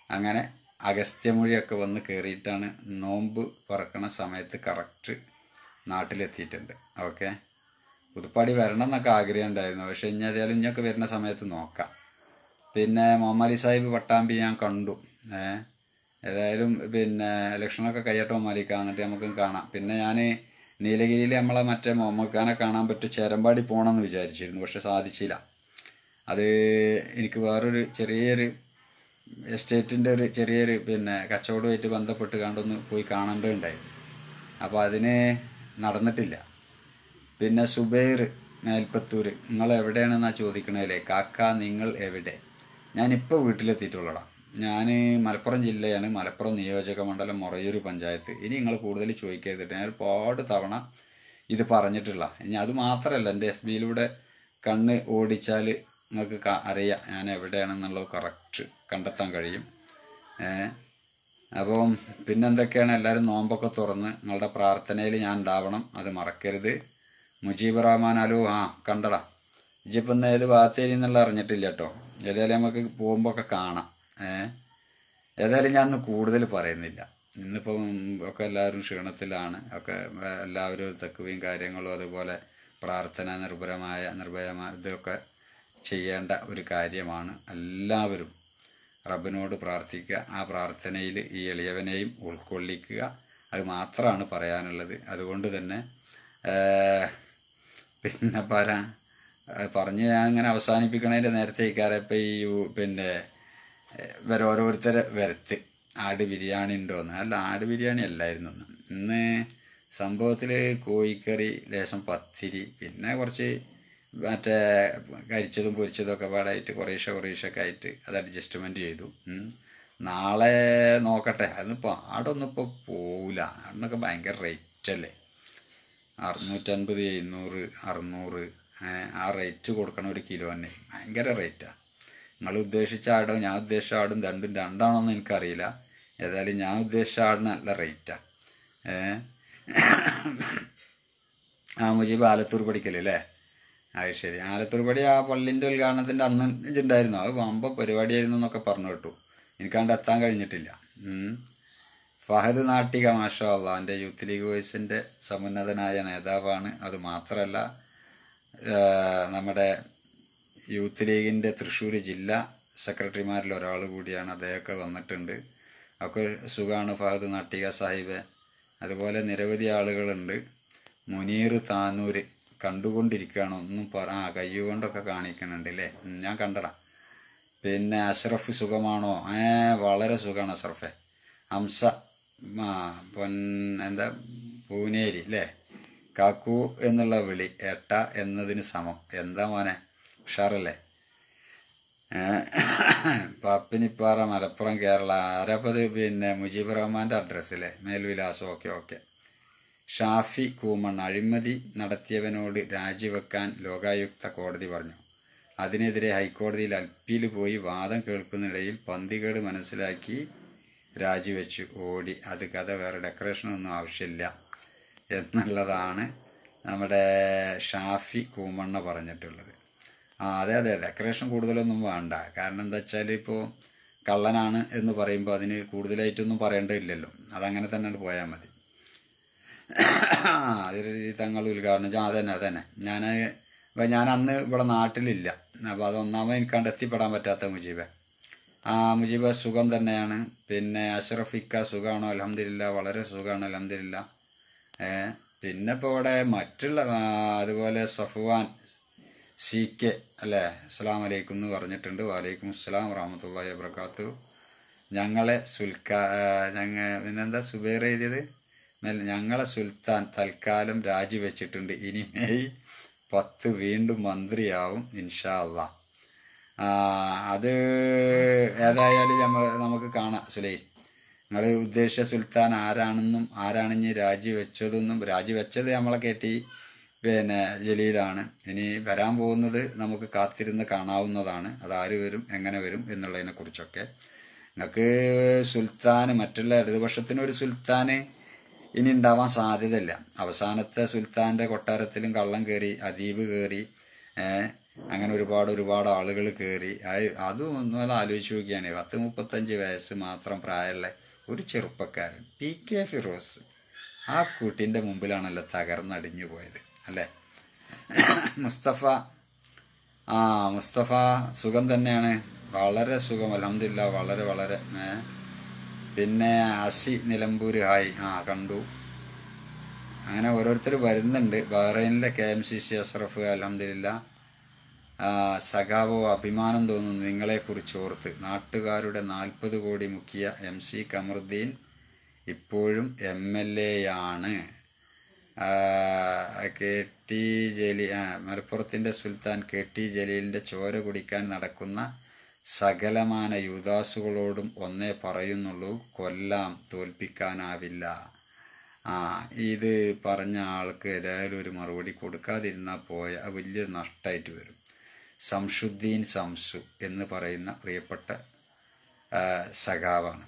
അങ്ങനെ അഗസ്ത്യമൊഴിയൊക്കെ വന്ന് കയറിയിട്ടാണ് നോമ്പ് പറക്കണ സമയത്ത് കറക്റ്റ് നാട്ടിലെത്തിയിട്ടുണ്ട് ഓക്കെ പുതുപ്പാടി വരണം എന്നൊക്കെ ആഗ്രഹം ഉണ്ടായിരുന്നു പക്ഷേ ഇനി ഏതായാലും ഇനിയൊക്കെ വരുന്ന സമയത്ത് നോക്കാം പിന്നെ മുഹമ്മദ് സാഹിബ് പട്ടാമ്പി ഞാൻ കണ്ടു ഏ ഏതായാലും പിന്നെ ഇലക്ഷനൊക്കെ കഴിയട്ടെ മുഹമ്മദിക്ക എന്നിട്ട് നമുക്ക് കാണാം പിന്നെ ഞാൻ നീലഗിരിയിൽ നമ്മളെ മറ്റേ മുഹമ്മദ് ഖാനെ കാണാൻ പറ്റും ചേരമ്പാടി പോകണമെന്ന് വിചാരിച്ചിരുന്നു പക്ഷെ സാധിച്ചില്ല അത് എനിക്ക് വേറൊരു ചെറിയൊരു എസ്റ്റേറ്റിൻ്റെ ഒരു ചെറിയൊരു പിന്നെ കച്ചവടമായിട്ട് ബന്ധപ്പെട്ട് കണ്ടൊന്ന് പോയി കാണേണ്ടതുണ്ടായി അപ്പോൾ അതിന് നടന്നിട്ടില്ല പിന്നെ സുബൈർ മേൽപ്പത്തൂർ നിങ്ങൾ എവിടെയാണെന്നാണ് ചോദിക്കണേലേ കാക്ക നിങ്ങൾ എവിടെ ഞാനിപ്പോൾ വീട്ടിലെത്തിയിട്ടുള്ളടാ ഞാൻ മലപ്പുറം ജില്ലയാണ് മലപ്പുറം നിയോജക മണ്ഡലം മൊറയൂർ പഞ്ചായത്ത് ഇനി നിങ്ങൾ കൂടുതൽ ചോദിക്കരുതിട്ട് ഞാൻ ഒരുപാട് തവണ ഇത് പറഞ്ഞിട്ടുള്ള ഇനി അത് മാത്രമല്ല എൻ്റെ എഫ് ബിയിലൂടെ കണ്ണ് ഓടിച്ചാൽ നിങ്ങൾക്ക് ക- അറിയാം ഞാൻ എവിടെയാണെന്നുള്ളത് കറക്റ്റ് കണ്ടെത്താൻ കഴിയും ഏഹ് അപ്പം പിന്നെന്തൊക്കെയാണ് എല്ലാവരും നോമ്പൊക്കെ തുറന്ന് നിങ്ങളുടെ പ്രാർത്ഥനയിൽ ഞാൻ ഉണ്ടാവണം അത് മറക്കരുത് മുജീബ് റഹ്മാൻ അലു ആ കണ്ടടാ ഇജിപ്പം ഇന്ന് ഏത് ഭാഗത്തേരി എന്നുള്ള അറിഞ്ഞിട്ടില്ല കേട്ടോ ഏതായാലും നമുക്ക് പോകുമ്പോൾ ഒക്കെ കാണാം ഏ ഏതായാലും ഞാൻ ഇന്ന് കൂടുതൽ പറയുന്നില്ല ഇന്നിപ്പം ഒക്കെ എല്ലാവരും ക്ഷീണത്തിലാണ് ഒക്കെ എല്ലാവരും തെക്കുവയും കാര്യങ്ങളും അതുപോലെ പ്രാർത്ഥന നിർഭരമായ നിർഭയമായ ഇതൊക്കെ ചെയ്യേണ്ട ഒരു കാര്യമാണ് എല്ലാവരും റബ്ബിനോട് പ്രാർത്ഥിക്കുക ആ പ്രാർത്ഥനയിൽ ഈ എളിയവനെയും ഉൾക്കൊള്ളിക്കുക അത് മാത്രമാണ് പറയാനുള്ളത് അതുകൊണ്ട് തന്നെ ഏഹ്, പിന്നെ പറ ഏഹ്, പറഞ്ഞ് ഞാൻ ഇങ്ങനെ അവസാനിപ്പിക്കണതിൻ്റെ നേരത്തെ ഇക്കാരം ഇപ്പം ഈ യു- പിന്നെ ഏഹ്, ഇവർ ഓരോരുത്തരെ വരത്ത് ആട് ബിരിയാണി ഉണ്ടോയെന്ന് അല്ല ആട് ബിരിയാണി അല്ലായിരുന്നു ഇന്ന് ഇന്ന് സംഭവത്തിൽ കോഴിക്കറി ലേശം പത്തിരി പിന്നെ കുറച്ച് മറ്റേ കരിച്ചതും പൊരിച്ചതും ഒക്കെ പാടായിട്ട് കുറേശ്ശെ കുറേശ്ശൊക്കെ ആയിട്ട് അത് അഡ്ജസ്റ്റ്മെൻറ്റ് ചെയ്തു ഉം. നാളെ നോക്കട്ടെ അതിപ്പോൾ ആടൊന്നും ഇപ്പോൾ പോവില്ല ആടിനൊക്കെ ഭയങ്കര റേറ്റ് അല്ലേ അറുന്നൂറ്റൻപത് എഴുന്നൂറ് അറുന്നൂറ് ഏ, ആ റേറ്റ് കൊടുക്കണ ഒരു കിലോന് ഭയങ്കര റേറ്റാണ് നിങ്ങൾ ഉദ്ദേശിച്ച ആടും ഞാൻ ഉദ്ദേശിച്ച ആടും രണ്ടും രണ്ടാണോന്ന് എനിക്കറിയില്ല ഏതായാലും ഞാൻ ഉദ്ദേശിച്ച ആടിന് നല്ല റേറ്റാണ് ഏ ആ മുജീബ് ആലത്തൂർ പഠിക്കലല്ലേ അത് ശരി ആലത്തൂർ പടി ആ പള്ളിൻ്റെ ഉദ്ഘാടനത്തിൻ്റെ അന്ന് ഇതുണ്ടായിരുന്നു അത് വമ്പ പരിപാടിയായിരുന്നു എന്നൊക്കെ പറഞ്ഞു കേട്ടു എനിക്കാണ്ട് എത്താൻ കഴിഞ്ഞിട്ടില്ല ഉം. ഫഹദ് നാട്ടിക മാഷാ അള്ളാ എൻ്റെ യൂത്ത് ലീഗ് വോയിസിൻ്റെ സമുന്നതനായ നേതാവാണ് അത് മാത്രമല്ല ആ, നമ്മുടെ യൂത്ത് ലീഗിൻ്റെ തൃശ്ശൂർ ജില്ലാ സെക്രട്ടറിമാരിൽ ഒരാൾ കൂടിയാണ് അദ്ദേഹമൊക്കെ വന്നിട്ടുണ്ട് ഒക്കെ സുഖമാണ് ഫഹദ് നാട്ടിക സാഹിബ് അതുപോലെ നിരവധി ആളുകളുണ്ട് മുനീർ താനൂർ കണ്ടുകൊണ്ടിരിക്കുകയാണ് ഒന്നും പറ ആ കയ്യുകൊണ്ടൊക്കെ കാണിക്കുന്നുണ്ട് അല്ലേ ഉം, ഞാൻ കണ്ടടാ പിന്നെ അഷ്റഫ് സുഖമാണോ ഏ വളരെ സുഖമാണ് അഷ്റഫെ ഹംസ ആ പൊൻ എന്താ പൂനേരി അല്ലേ കാക്കു എന്നുള്ള വിളി എട്ട എന്നതിന് സമം എന്താ മോനെ ഉഷാറല്ലേ ഏ, പാപ്പിനിപ്പാറ മലപ്പുറം കേരള ആരപ്പത് പിന്നെ മുജീബ് റഹ്മാൻ്റെ അഡ്രസ്സ് അല്ലേ മേൽവിലാസം ഓക്കെ ഓക്കെ ഷാഫി കൂമൺ അഴിമതി നടത്തിയവനോട് രാജിവെക്കാൻ ലോകായുക്ത കോടതി പറഞ്ഞു അതിനെതിരെ ഹൈക്കോടതിയിൽ അൽപ്പിയിൽ പോയി വാദം കേൾക്കുന്നിടയിൽ പന്തികേട് മനസ്സിലാക്കി രാജിവെച്ചു ഓടി അത് കഥ വേറെ ഡെക്കറേഷനൊന്നും ആവശ്യമില്ല എന്നുള്ളതാണ് നമ്മുടെ ഷാഫി കൂമണ്ണ പറഞ്ഞിട്ടുള്ളത് ആ അതെ അതെ ഡെക്കറേഷൻ കൂടുതലൊന്നും വേണ്ട കാരണം എന്താ വെച്ചാൽ ഇപ്പോൾ കള്ളനാണ് എന്ന് പറയുമ്പോൾ അതിന് കൂടുതലായിട്ടൊന്നും പറയേണ്ടതില്ലല്ലോ അതങ്ങനെ തന്നെ പോയാൽ മതി അതൊരു തങ്ങൾ ഉദ്ഘാടനം ചെയ്തു. ആ അതന്നെ അതന്നെ ഞാൻ ഇപ്പം ഞാൻ അന്ന് ഇവിടെ നാട്ടിലില്ല അപ്പോൾ അത് ഒന്നാമത് എനിക്കാണ്ട് എത്തിപ്പെടാൻ പറ്റാത്ത മുജീബ് ആ മുജീബ് സുഖം തന്നെയാണ് പിന്നെ അഷ്റഫിക്ക സുഖമാണോ അലഹമില്ല വളരെ സുഖമാണ് അലഹമില്ല ഏ പിന്നെ ഇപ്പോൾ ഇവിടെ മറ്റുള്ള ആ, അതുപോലെ സഫ്വാൻ സി കെ അല്ലേ അസ്സാം വലൈക്കും എന്ന് പറഞ്ഞിട്ടുണ്ട് വലൈക്കും അസ്സലാം വറഹമത്തല്ലാ വബർക്കാത്തു ഞങ്ങളെ സുൽക്ക ഞങ്ങ പിന്നെന്താ സുബൈർ എഴുതിയത് മെൽ ഞങ്ങളെ സുൽത്താൻ തൽക്കാലം രാജിവെച്ചിട്ടുണ്ട് ഇനി മെയ് പത്ത് വീണ്ടും മന്ത്രിയാവും ഇൻഷാ അള്ളാ ആ, അത് ഏതായാലും നമ്മ നമുക്ക് കാണാം സുലൈ നിങ്ങൾ ഉദ്ദേശിച്ച സുൽത്താൻ ആരാണെന്നും ആരാണിഞ്ഞ് രാജിവെച്ചതെന്നും രാജിവെച്ചത് നമ്മളെ കെട്ടി പിന്നെ ജലീലാണ് ഇനി വരാൻ പോകുന്നത് നമുക്ക് കാത്തിരുന്ന് കാണാവുന്നതാണ് അത് ആര് വരും എങ്ങനെ വരും എന്നുള്ളതിനെ കുറിച്ചൊക്കെ നിങ്ങൾക്ക് സുൽത്താൻ മറ്റുള്ള ഇടതുപക്ഷത്തിന് ഒരു സുൽത്താന് ഇനി ഉണ്ടാവാൻ സാധ്യതയില്ല അവസാനത്തെ സുൽത്താൻ്റെ കൊട്ടാരത്തിലും കള്ളം കയറി അദീബ് കയറി ഏഹ് അങ്ങനെ ഒരുപാട് ഒരുപാട് ആളുകൾ കയറി അത് അതും ഒന്നുമല്ല ആലോചിച്ച് നോക്കിയാണ് പത്ത് മുപ്പത്തഞ്ച് വയസ്സ് മാത്രം പ്രായമുള്ള ഒരു ചെറുപ്പക്കാരൻ പി കെ ഫിറോസ് ആ കൂട്ടിൻ്റെ മുമ്പിലാണല്ലോ തകർന്നടിഞ്ഞു പോയത് അല്ലേ മുസ്തഫ ആ മുസ്തഫ സുഖം തന്നെയാണ് വളരെ സുഖം അലഹമില്ല വളരെ വളരെ ഏ. പിന്നെ അസി നിലമ്പൂർ ഹായ് ആ കണ്ടു അങ്ങനെ ഓരോരുത്തർ വരുന്നുണ്ട് ബഹ്റൈനിലെ K M C C Ashraf അലഹമില്ല സഖാവോ അഭിമാനം തോന്നുന്നു നിങ്ങളെക്കുറിച്ച് ഓർത്ത് നാട്ടുകാരുടെ നാൽപ്പത് കോടി മുക്കിയ എം സി കമറുദ്ദീൻ ഇപ്പോഴും എം എൽ എ ആണ് കെ ടി ജലീ ആ മലപ്പുറത്തിൻ്റെ സുൽത്താൻ കെ ടി ജലീലിൻ്റെ ചോര കുടിക്കാൻ നടക്കുന്ന സകലമാന യുദാസുകളോടും ഒന്നേ പറയുന്നുള്ളൂ കൊല്ലാം തോൽപ്പിക്കാനാവില്ല ആ ഇത് പറഞ്ഞ ആൾക്ക് ഏതായാലും ഒരു മറുപടി കൊടുക്കാതിരുന്നാൽ പോയ അത് വലിയ നഷ്ടമായിട്ട് വരും സംഷുദ്ദീൻ സംസു എന്ന് പറയുന്ന പ്രിയപ്പെട്ട ആ, സഖാവാണ്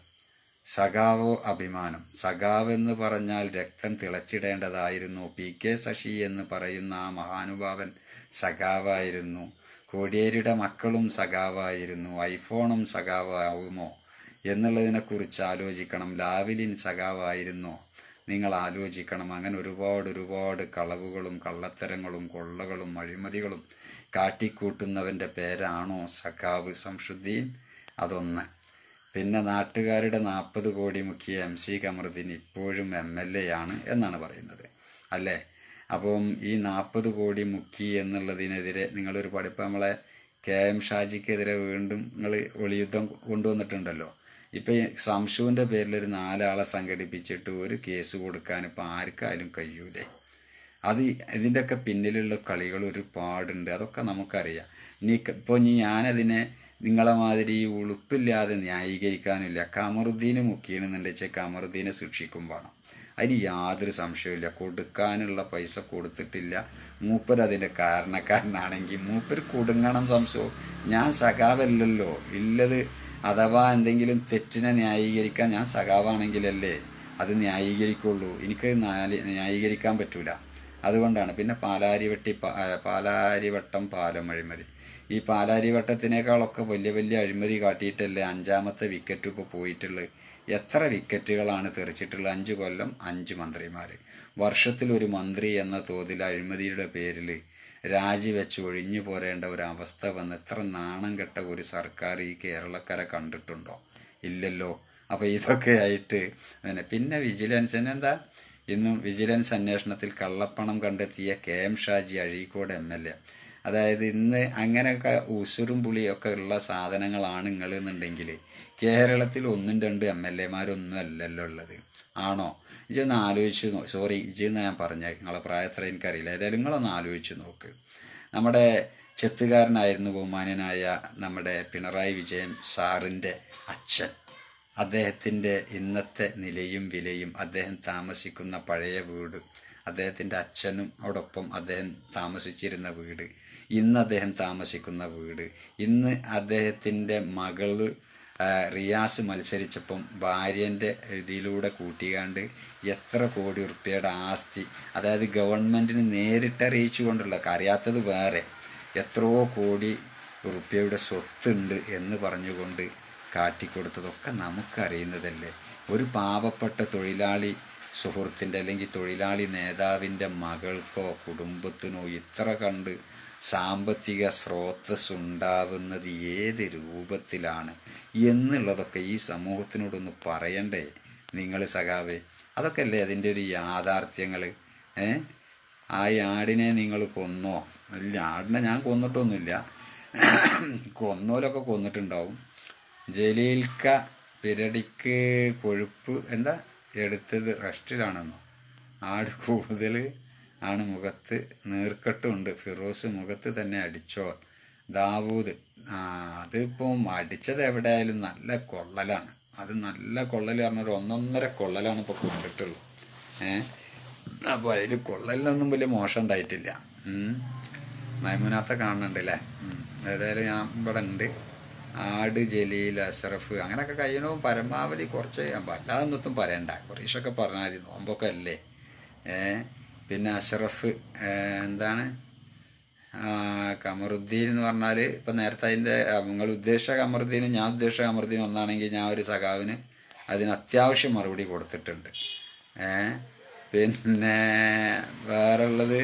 സഖാവോ അഭിമാനം സഖാവ് എന്ന് പറഞ്ഞാൽ രക്തം തിളച്ചിടേണ്ടതായിരുന്നു പി കെ ശശി എന്ന് പറയുന്ന ആ മഹാനുഭാവൻ സഖാവായിരുന്നു കോടിയേരിയുടെ മക്കളും സഖാവായിരുന്നു ഐഫോണും സഖാവാകുമോ എന്നുള്ളതിനെക്കുറിച്ച് ആലോചിക്കണം ലാവിലിൻ സഖാവായിരുന്നോ നിങ്ങൾ ആലോചിക്കണം അങ്ങനെ ഒരുപാട് ഒരുപാട് കളവുകളും കള്ളത്തരങ്ങളും കൊള്ളകളും അഴിമതികളും കാട്ടിക്കൂട്ടുന്നവൻ്റെ പേരാണോ സഖാവ് സംഷുദ്ദീൻ അതൊന്ന് പിന്നെ നാട്ടുകാരുടെ നാൽപ്പത് കോടി മുഖ്യ എം സി കമറുദ്ദീൻ ഇപ്പോഴും എം എൽ എ ആണ് എന്നാണ് പറയുന്നത് അല്ലേ അപ്പം ഈ നാൽപ്പത് കോടി മുക്കി എന്നുള്ളതിനെതിരെ നിങ്ങളൊരു പഠിപ്പ് നമ്മളെ കെ എം ഷാജിക്കെതിരെ വീണ്ടും നിങ്ങൾ ഒളിയുദ്ധം കൊണ്ടുവന്നിട്ടുണ്ടല്ലോ ഇപ്പം ഈ സംശുവിൻ്റെ പേരിൽ ഒരു നാലാളെ സംഘടിപ്പിച്ചിട്ട് ഒരു കേസ് കൊടുക്കാൻ ഇപ്പം ആർക്കായാലും കഴിയൂലേ അത് ഇതിൻ്റെയൊക്കെ പിന്നിലുള്ള കളികൾ ഒരുപാടുണ്ട് അതൊക്കെ നമുക്കറിയാം ഇനി ഇപ്പോൾ ഇനി ഞാനതിനെ നിങ്ങളെ മാതിരി ഈ ഉളുപ്പില്ലാതെ ന്യായീകരിക്കാനില്ല കമറുദ്ദീന് മുക്കിയെന്നുണ്ട് വെച്ചാൽ കമറുദ്ദീനെ സൂക്ഷിക്കും വേണം അതിന് യാതൊരു സംശയമില്ല കൊടുക്കാനുള്ള പൈസ കൊടുത്തിട്ടില്ല മൂപ്പർ അതിൻ്റെ കാരണക്കാരനാണെങ്കിൽ മൂപ്പർ കൊടുങ്ങണം സംശയവും ഞാൻ സഖാവല്ലല്ലോ ഇല്ലത് അഥവാ എന്തെങ്കിലും തെറ്റിനെ ന്യായീകരിക്കാൻ ഞാൻ സഖാവാണെങ്കിലല്ലേ അത് ന്യായീകരിക്കുള്ളൂ എനിക്ക് നാല് ന്യായീകരിക്കാൻ പറ്റൂല അതുകൊണ്ടാണ് പിന്നെ പാലാരിവട്ടി പ- ആ, പാലാരിവട്ടം പാലം അഴിമതി ഈ പാലാരിവട്ടത്തിനേക്കാളൊക്കെ വലിയ വലിയ അഴിമതി കാട്ടിയിട്ടല്ലേ അഞ്ചാമത്തെ വിക്കറ്റ് ഇപ്പോൾ പോയിട്ടുള്ളത് എത്ര വിക്കറ്റുകളാണ് തെറിച്ചിട്ടുള്ളത് അഞ്ച് കൊല്ലം അഞ്ച് മന്ത്രിമാർ വർഷത്തിൽ ഒരു മന്ത്രി എന്ന തോതിൽ അഴിമതിയുടെ പേരിൽ രാജിവെച്ച് ഒഴിഞ്ഞു പോരേണ്ട ഒരു അവസ്ഥ വന്ന് എത്ര നാണം കെട്ട ഒരു സർക്കാർ ഈ കേരളക്കര കണ്ടിട്ടുണ്ടോ ഇല്ലല്ലോ അപ്പോൾ ഇതൊക്കെ ആയിട്ട് പിന്നെ പിന്നെ വിജിലൻസിന് എന്താ ഇന്നും വിജിലൻസ് അന്വേഷണത്തിൽ കള്ളപ്പണം കണ്ടെത്തിയ K M Shaji Azhikode M L A അതായത് ഇന്ന് അങ്ങനെയൊക്കെ ഉസുറും പുളിയൊക്കെ ഉള്ള സാധനങ്ങളാണ് നിങ്ങൾ എന്നുണ്ടെങ്കിൽ കേരളത്തിൽ ഒന്നും രണ്ടും എം എൽ എമാരൊന്നും അല്ലല്ലോ ഉള്ളത് ആണോ ഇജൊന്ന് ആലോചിച്ച് നോ സോറി ഇജെന്ന് ഞാൻ പറഞ്ഞ നിങ്ങളെ പ്രായത്ര എനിക്കറിയില്ല ഏതായാലും നിങ്ങളൊന്ന് ആലോചിച്ച് നോക്ക് നമ്മുടെ ചെത്തുകാരനായിരുന്നു ബഹുമാനനായ നമ്മുടെ പിണറായി വിജയൻ സാറിൻ്റെ അച്ഛൻ അദ്ദേഹത്തിൻ്റെ ഇന്നത്തെ നിലയും വിലയും അദ്ദേഹം താമസിക്കുന്ന പഴയ വീട് അദ്ദേഹത്തിൻ്റെ അച്ഛനും അതോടൊപ്പം അദ്ദേഹം താമസിച്ചിരുന്ന വീട് ഇന്ന് അദ്ദേഹം താമസിക്കുന്ന വീട് ഇന്ന് അദ്ദേഹത്തിൻ്റെ മകള് ആ, റിയാസ് മത്സരിച്ചപ്പം ഭാര്യൻ്റെ ഇതിലൂടെ കൂട്ടിക്കാണ്ട് എത്ര കോടി ഉറുപ്പ്യയുടെ ആസ്തി അതായത് ഗവൺമെൻറ്റിന് നേരിട്ട് അറിയിച്ചു കൊണ്ടുള്ള അറിയാത്തത് വേറെ എത്രയോ കോടി ഉറുപ്പ്യയുടെ സ്വത്തുണ്ട് എന്ന് പറഞ്ഞുകൊണ്ട് കാട്ടിക്കൊടുത്തതൊക്കെ നമുക്കറിയുന്നതല്ലേ ഒരു പാവപ്പെട്ട തൊഴിലാളി സുഹൃത്തിൻ്റെ അല്ലെങ്കിൽ തൊഴിലാളി നേതാവിൻ്റെ മകൾക്കോ കുടുംബത്തിനോ ഇത്ര കണ്ട് സാമ്പത്തിക സ്രോതസ് ഉണ്ടാവുന്നത് ഏത് രൂപത്തിലാണ് എന്നുള്ളതൊക്കെ ഈ സമൂഹത്തിനോടൊന്ന് പറയണ്ടേ നിങ്ങൾ സഖാവേ അതൊക്കെ അല്ലേ അതിൻ്റെ ഒരു യാഥാർത്ഥ്യങ്ങൾ ഏ ആ ഈ ആടിനെ നിങ്ങൾ കൊന്നോ ഇല്ല ആടിനെ ഞാൻ കൊന്നിട്ടൊന്നുമില്ല കൊന്നോലൊക്കെ കൊന്നിട്ടുണ്ടാവും ജലീൽക്ക പിരടിക്ക് കൊഴുപ്പ് എന്താ എടുത്തത് റെസ്റ്റിലാണെന്നോ ആട് കൂടുതൽ ആണ് മുഖത്ത് നീർക്കെട്ടുണ്ട് ഫിറോസ് മുഖത്ത് തന്നെ അടിച്ചോ ദാവൂദ് ആ അതിപ്പം അടിച്ചത് എവിടെയായാലും നല്ല കൊള്ളലാണ് അത് നല്ല കൊള്ളൽ പറഞ്ഞൊരു ഒന്നൊന്നര കൊള്ളലാണ് ഇപ്പോൾ കൊണ്ടിട്ടുള്ളൂ ഏ അപ്പോൾ അതിൽ കൊള്ളലിനൊന്നും വലിയ മോശം ഉണ്ടായിട്ടില്ല ഉം. മൈമുനാത്ത കാണുന്നുണ്ടല്ലേ ഉം. ഏതായാലും ഞാൻ ഇവിടെ ഉണ്ട് ആട് ജലീൽ അഷറഫ് അങ്ങനെയൊക്കെ കഴിയണോ പരമാവധി കുറച്ച് വല്ലാതെ ഒന്നും പറയണ്ട കുറേശ്ശൊക്കെ പറഞ്ഞാൽ മതി നോമ്പൊക്കെ അല്ലേ ഏ പിന്നെ അഷറഫ് ഏ, എന്താണ് ആ, കമറുദ്ദീൻ എന്ന് പറഞ്ഞാൽ ഇപ്പം നേരത്തെ അതിൻ്റെ നിങ്ങൾ ഉദ്ദേശിച്ച കമറുദ്ദീനും ഞാൻ ഉദ്ദേശിച്ച കമറുദ്ദീൻ ഒന്നാണെങ്കിൽ ഞാൻ ഒരു സഖാവിന് അതിന് അത്യാവശ്യം മറുപടി കൊടുത്തിട്ടുണ്ട് ഏ പിന്നെ വേറെ ഉള്ളത്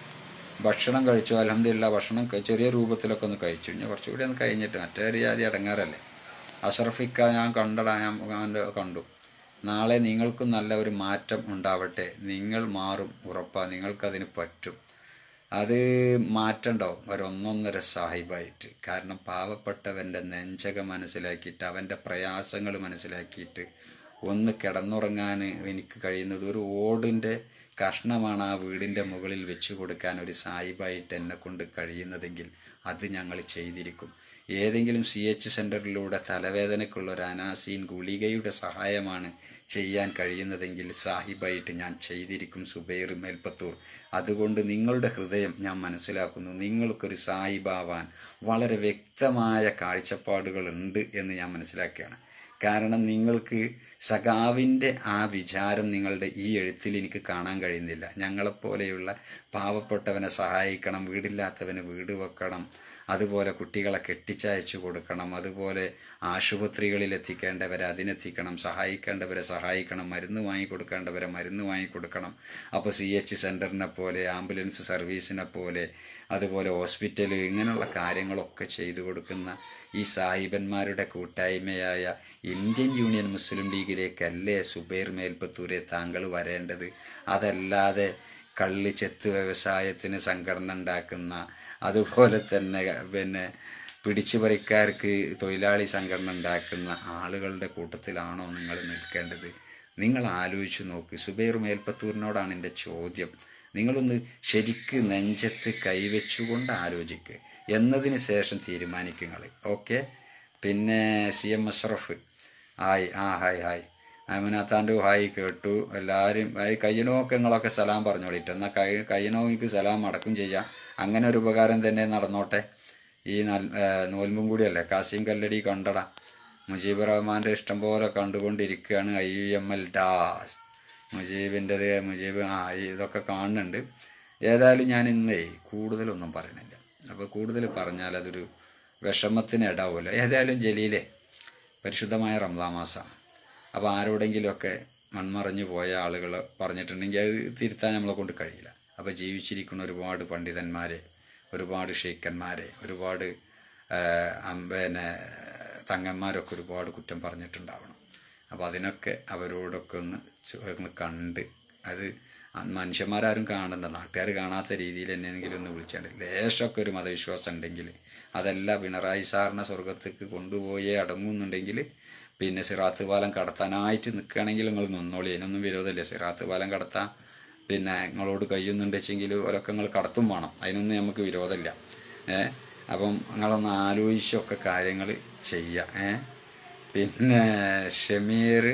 ഭക്ഷണം കഴിച്ചു അലഹമില്ല ഭക്ഷണം ക- ചെറിയ രൂപത്തിലൊക്കെ ഒന്ന് കഴിച്ചു ഇനി കുറച്ചുകൂടി ഒന്ന് കഴിഞ്ഞിട്ട് മറ്റേ ഒരു ജാതി അടങ്ങാറല്ലേ അഷറഫിക്ക ഞാൻ കണ്ടടാ ഞാൻ അവൻ്റെ കണ്ടു നാളെ നിങ്ങൾക്കും നല്ല ഒരു മാറ്റം ഉണ്ടാവട്ടെ നിങ്ങൾ മാറും ഉറപ്പാ നിങ്ങൾക്കതിന് പറ്റും അത് മാറ്റണ്ടാവും ഒരൊന്നൊന്നര സാഹിബായിട്ട് കാരണം പാവപ്പെട്ടവൻ്റെ നെഞ്ചക മനസ്സിലാക്കിയിട്ട് അവൻ്റെ പ്രയാസങ്ങൾ മനസ്സിലാക്കിയിട്ട് ഒന്ന് കിടന്നുറങ്ങാൻ എനിക്ക് കഴിയുന്നത് ഒരു ഓടിൻ്റെ കഷ്ണമാണ് ആ വീടിൻ്റെ മുകളിൽ വെച്ച് കൊടുക്കാൻ ഒരു സാഹിബായിട്ട് എന്നെ കൊണ്ട് കഴിയുന്നതെങ്കിൽ അത് ഞങ്ങൾ ചെയ്തിരിക്കും ഏതെങ്കിലും സി എച്ച് സെൻറ്ററിലൂടെ തലവേദനയ്ക്കുള്ള ഒരു അനാസീൻ ഗുളികയുടെ സഹായമാണ് ചെയ്യാൻ കഴിയുന്നതെങ്കിൽ സാഹിബായിട്ട് ഞാൻ ചെയ്തിരിക്കും സുബൈർ മേൽപ്പത്തൂർ അതുകൊണ്ട് നിങ്ങളുടെ ഹൃദയം ഞാൻ മനസ്സിലാക്കുന്നു നിങ്ങൾക്കൊരു സാഹിബാവാൻ വളരെ വ്യക്തമായ കാഴ്ചപ്പാടുകളുണ്ട് എന്ന് ഞാൻ മനസ്സിലാക്കുകയാണ് കാരണം നിങ്ങൾക്ക് സഖാവിൻ്റെ ആ വിചാരം നിങ്ങളുടെ ഈ എഴുത്തിൽ എനിക്ക് കാണാൻ കഴിയുന്നില്ല ഞങ്ങളെപ്പോലെയുള്ള പാവപ്പെട്ടവനെ സഹായിക്കണം വീടില്ലാത്തവന് വീട് വെക്കണം അതുപോലെ കുട്ടികളെ കെട്ടിച്ചയച്ചു കൊടുക്കണം അതുപോലെ ആശുപത്രികളിൽ എത്തിക്കേണ്ടവരെ അതിനെത്തിക്കണം സഹായിക്കേണ്ടവരെ സഹായിക്കണം മരുന്ന് വാങ്ങിക്കൊടുക്കേണ്ടവരെ മരുന്ന് വാങ്ങിക്കൊടുക്കണം അപ്പോൾ സി എച്ച് സെൻറ്ററിനെ പോലെ ആംബുലൻസ് സർവീസിനെ പോലെ അതുപോലെ ഹോസ്പിറ്റൽ ഇങ്ങനെയുള്ള കാര്യങ്ങളൊക്കെ ചെയ്തു കൊടുക്കുന്ന ഈ സാഹിബന്മാരുടെ കൂട്ടായ്മയായ ഇന്ത്യൻ യൂണിയൻ മുസ്ലിം ലീഗിലേക്കല്ലേ സുബൈർ മേൽപ്പത്തൂരെ താങ്കൾ വരേണ്ടത് അതല്ലാതെ കള്ള് ചെത്ത് വ്യവസായത്തിന് സംഘടന ഉണ്ടാക്കുന്ന അതുപോലെ തന്നെ പിന്നെ പിടിച്ചുപറിക്കാർക്ക് തൊഴിലാളി സംഘടന ഉണ്ടാക്കുന്ന ആളുകളുടെ കൂട്ടത്തിലാണോ നിങ്ങൾ നിൽക്കേണ്ടത് നിങ്ങൾ ആലോചിച്ച് നോക്ക് സുബൈർ മേൽപ്പത്തൂരിനോടാണ് എൻ്റെ ചോദ്യം നിങ്ങളൊന്ന് ശരിക്ക് നെഞ്ചത്ത് കൈവച്ചുകൊണ്ട് ആലോചിക്കുക എന്നതിന് ശേഷം തീരുമാനിക്കുക ഓക്കെ പിന്നെ സി എം അഷ്റഫ് ഹായ് ആ ഹായ് ഹായ് അമിനാത്താൻ്റെ ഹായ് കേട്ടു എല്ലാവരും അത് കയ്യനോക്കെ നിങ്ങളൊക്കെ സലാം പറഞ്ഞോളിട്ട് എന്നാൽ കൈ കയ്യനോക്ക് സലാം മടക്കും ചെയ്യാം അങ്ങനെ ഒരു ഉപകാരം തന്നെ നടന്നോട്ടെ ഈ നൽ നോൽമ്പും കൂടിയല്ലേ കാസിം കല്ലടി കണ്ടടാ മുജീബ് റഹ്മാൻ്റെ ഇഷ്ടം പോലെ കണ്ടുകൊണ്ടിരിക്കുകയാണ് ഐ എം എൽ ഡാസ് മുജീബിൻ്റെത് മുജീബ് ആ ഈ ഇതൊക്കെ കാണുന്നുണ്ട് ഏതായാലും ഞാൻ ഇന്നേ കൂടുതലൊന്നും പറയണില്ല അപ്പോൾ കൂടുതൽ പറഞ്ഞാൽ അതൊരു വിഷമത്തിന് ഇടാവുമല്ലോ ഏതായാലും ജലീലെ പരിശുദ്ധമായ റംസാൻ മാസം അപ്പോൾ ആരോടെങ്കിലുമൊക്കെ മൺമറഞ്ഞു പോയ ആളുകൾ പറഞ്ഞിട്ടുണ്ടെങ്കിൽ അത് തിരുത്താൻ നമ്മളെ കൊണ്ട് കഴിയില്ല അപ്പോൾ ജീവിച്ചിരിക്കുന്ന ഒരുപാട് പണ്ഡിതന്മാരെ ഒരുപാട് ഷെയ്ക്കന്മാരെ ഒരുപാട് ആ, അം- പിന്നെ തങ്ങന്മാരൊക്കെ ഒരുപാട് കുറ്റം പറഞ്ഞിട്ടുണ്ടാവണം അപ്പോൾ അതിനൊക്കെ അവരോടൊക്കെ ഒന്ന് ചു- ഒന്ന് കണ്ട് അത് അ- മനുഷ്യന്മാരാരും കാണണ്ട നാട്ടുകാർ കാണാത്ത രീതിയിൽ എന്നെങ്കിലും ഒന്ന് വിളിച്ചാണ്ട് ലേശമൊക്കെ ഒരു മതവിശ്വാസം ഉണ്ടെങ്കിൽ അതല്ല പിണറായി സാറിനെ സ്വർഗത്തേക്ക് കൊണ്ടുപോയേ അടങ്ങുന്നുണ്ടെങ്കിൽ പിന്നെ സിറാത്ത് പാലം കടത്താനായിട്ട് നിൽക്കുകയാണെങ്കിൽ നിങ്ങൾ നിന്നോളി അതിനൊന്നും വിരോധമില്ല സിറാത്ത് പാലം കടത്താൻ പിന്നെ നിങ്ങളോട് കഴിയുന്നുണ്ടെച്ചെങ്കിൽ ഓരൊക്കെ നിങ്ങൾ കടത്തും വേണം അതിനൊന്നും നമുക്ക് വിരോധമില്ല ഏ അപ്പം നിങ്ങളൊന്ന് ആലോചിച്ചൊക്കെ കാര്യങ്ങൾ ചെയ്യുക ഏ പിന്നെ ഷമീർ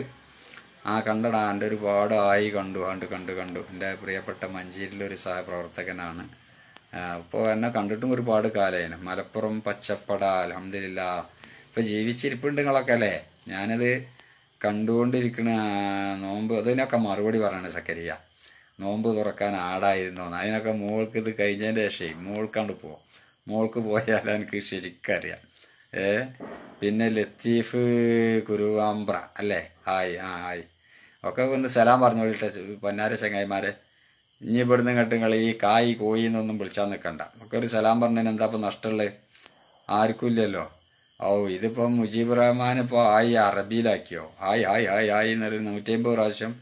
ആ കണ്ടടാ എൻ്റെ ഒരുപാട് ആയി കണ്ടു കണ്ടു കണ്ടു കണ്ടു എൻ്റെ പ്രിയപ്പെട്ട മഞ്ചേരിയിലൊരു സഹപ്രവർത്തകനാണ് അപ്പോൾ എന്നെ കണ്ടിട്ടും ഒരുപാട് കാലമാണ് മലപ്പുറം പച്ചപ്പട അലഹമില്ല ഇപ്പോൾ ജീവിച്ചിരിപ്പുണ്ട് നിങ്ങളൊക്കെ അല്ലേ ഞാനത് കണ്ടുകൊണ്ടിരിക്കണ ആ, നോമ്പ് അതിനൊക്കെ മറുപടി പറയണ സക്കരിയ നോമ്പ് തുറക്കാൻ ആടായിരുന്നു അതിനൊക്കെ മോൾക്ക് ഇത് കഴിഞ്ഞതിൻ്റെ ശേഷം മോൾക്കാണ്ട് പോവും മോൾക്ക് പോയാൽ എനിക്ക് ശരിക്കറിയാം ഏ പിന്നെ ലത്തീഫ് കുരുവാമ്പ്ര അല്ലേ ഹായ് ആ ഹായ് ഒക്കെ ഒന്ന് സലാം പറഞ്ഞോളിട്ടെ പൊന്നാര ചങ്ങായിമാരെ ഇനി ഇവിടുന്ന് കേട്ട് നിങ്ങൾ ഈ കായ് കോയി എന്നൊന്നും വിളിച്ചാൽ നിൽക്കണ്ട ഒക്കെ ഒരു സലാം പറഞ്ഞതിന് എന്താ ഇപ്പം നഷ്ടമുള്ളത് ആർക്കും ഇല്ലല്ലോ ഓ ഇതിപ്പം മുജീബ് റഹ്മാൻ ഇപ്പോൾ ആയി അറബിയിലാക്കിയോ ഹായ് ഹായ് ഹായ് ഹായ് എന്നൊരു നൂറ്റിയമ്പത് പ്രാവശ്യം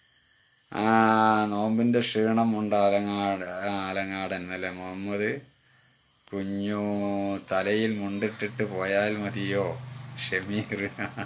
ആ നോമ്പിൻ്റെ ക്ഷീണം ഉണ്ട് ആലങ്ങാട് ആ, ആലങ്ങാടൻ അല്ലേ മുഹമ്മദ് കുഞ്ഞു തലയിൽ മുണ്ടിട്ടിട്ട് പോയാൽ മതിയോ ഷമീർ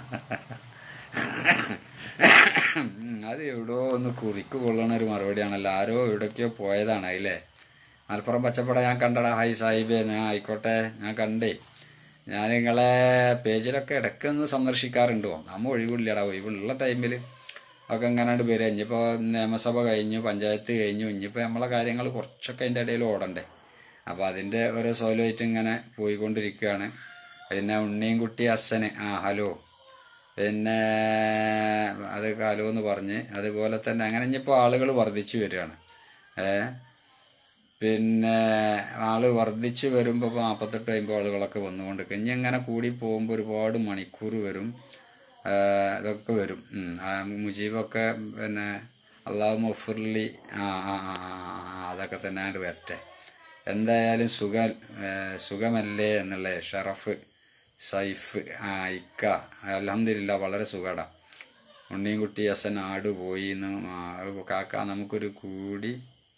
അത് എവിടെയോ ഒന്ന് കുറിക്ക് കൊള്ളണ ഒരു മറുപടിയാണല്ലോ ആരോ എവിടേക്കോ പോയതാണ് അതില്ലേ മലപ്പുറം പച്ചപ്പട ഞാൻ കണ്ടടാ ഹായ് സാഹിബേ ഞാൻ ആയിക്കോട്ടെ ഞാൻ കണ്ടേ ഞാൻ നിങ്ങളെ പേജിലൊക്കെ ഇടയ്ക്കൊന്ന് സന്ദർശിക്കാറുണ്ടോ നമ്മ ഒഴിവില്ലടാ ഒഴിവുള്ള ടൈമിൽ ഒക്കെ എങ്ങനെയാണ്ട് വരിക ഇനിയിപ്പോൾ നിയമസഭ കഴിഞ്ഞു പഞ്ചായത്ത് കഴിഞ്ഞു ഇനിയിപ്പോൾ നമ്മളെ കാര്യങ്ങൾ കുറച്ചൊക്കെ അതിൻ്റെ ഇടയിൽ ഓടണ്ടേ അപ്പോൾ അതിൻ്റെ ഓരോ സോലോയിട്ട് ഇങ്ങനെ പോയിക്കൊണ്ടിരിക്കുകയാണ് പിന്നെ ഉണ്ണിയും കുട്ടി അച്ഛന് ആ ഹലോ പിന്നെ അത് ഹലോ എന്ന് പറഞ്ഞ് അതുപോലെ തന്നെ അങ്ങനെ ഇനിയിപ്പോൾ ആളുകൾ വർദ്ധിച്ചു വരികയാണ് ഏ പിന്നെ ആള് വർദ്ധിച്ച് വരുമ്പോൾ ഇപ്പോൾ നാൽപ്പത്തെട്ട് അമ്പത് ആളുകളൊക്കെ വന്നുകൊണ്ട് ഇനി ഇങ്ങനെ കൂടി പോകുമ്പോൾ ഒരുപാട് മണിക്കൂർ വരും ആ, ഇതൊക്കെ വരും ഉം. ആ, മുജീബൊക്കെ പിന്നെ അള്ളാഹു മുഫർലി ആ ആ ആ, ആ, ആ, അതൊക്കെ തന്നെ ആയിട്ട് വരട്ടെ എന്തായാലും സുഖ സുഖമല്ലേ എന്നുള്ള ഷറഫ് സൈഫ് ആ ഇക്ക അലഹമില്ല വളരെ സുഖടാ ഉണ്ണിൻകുട്ടി അസൻ ആട് പോയി എന്ന് ആ, കാക്ക നമുക്കൊരു കൂടി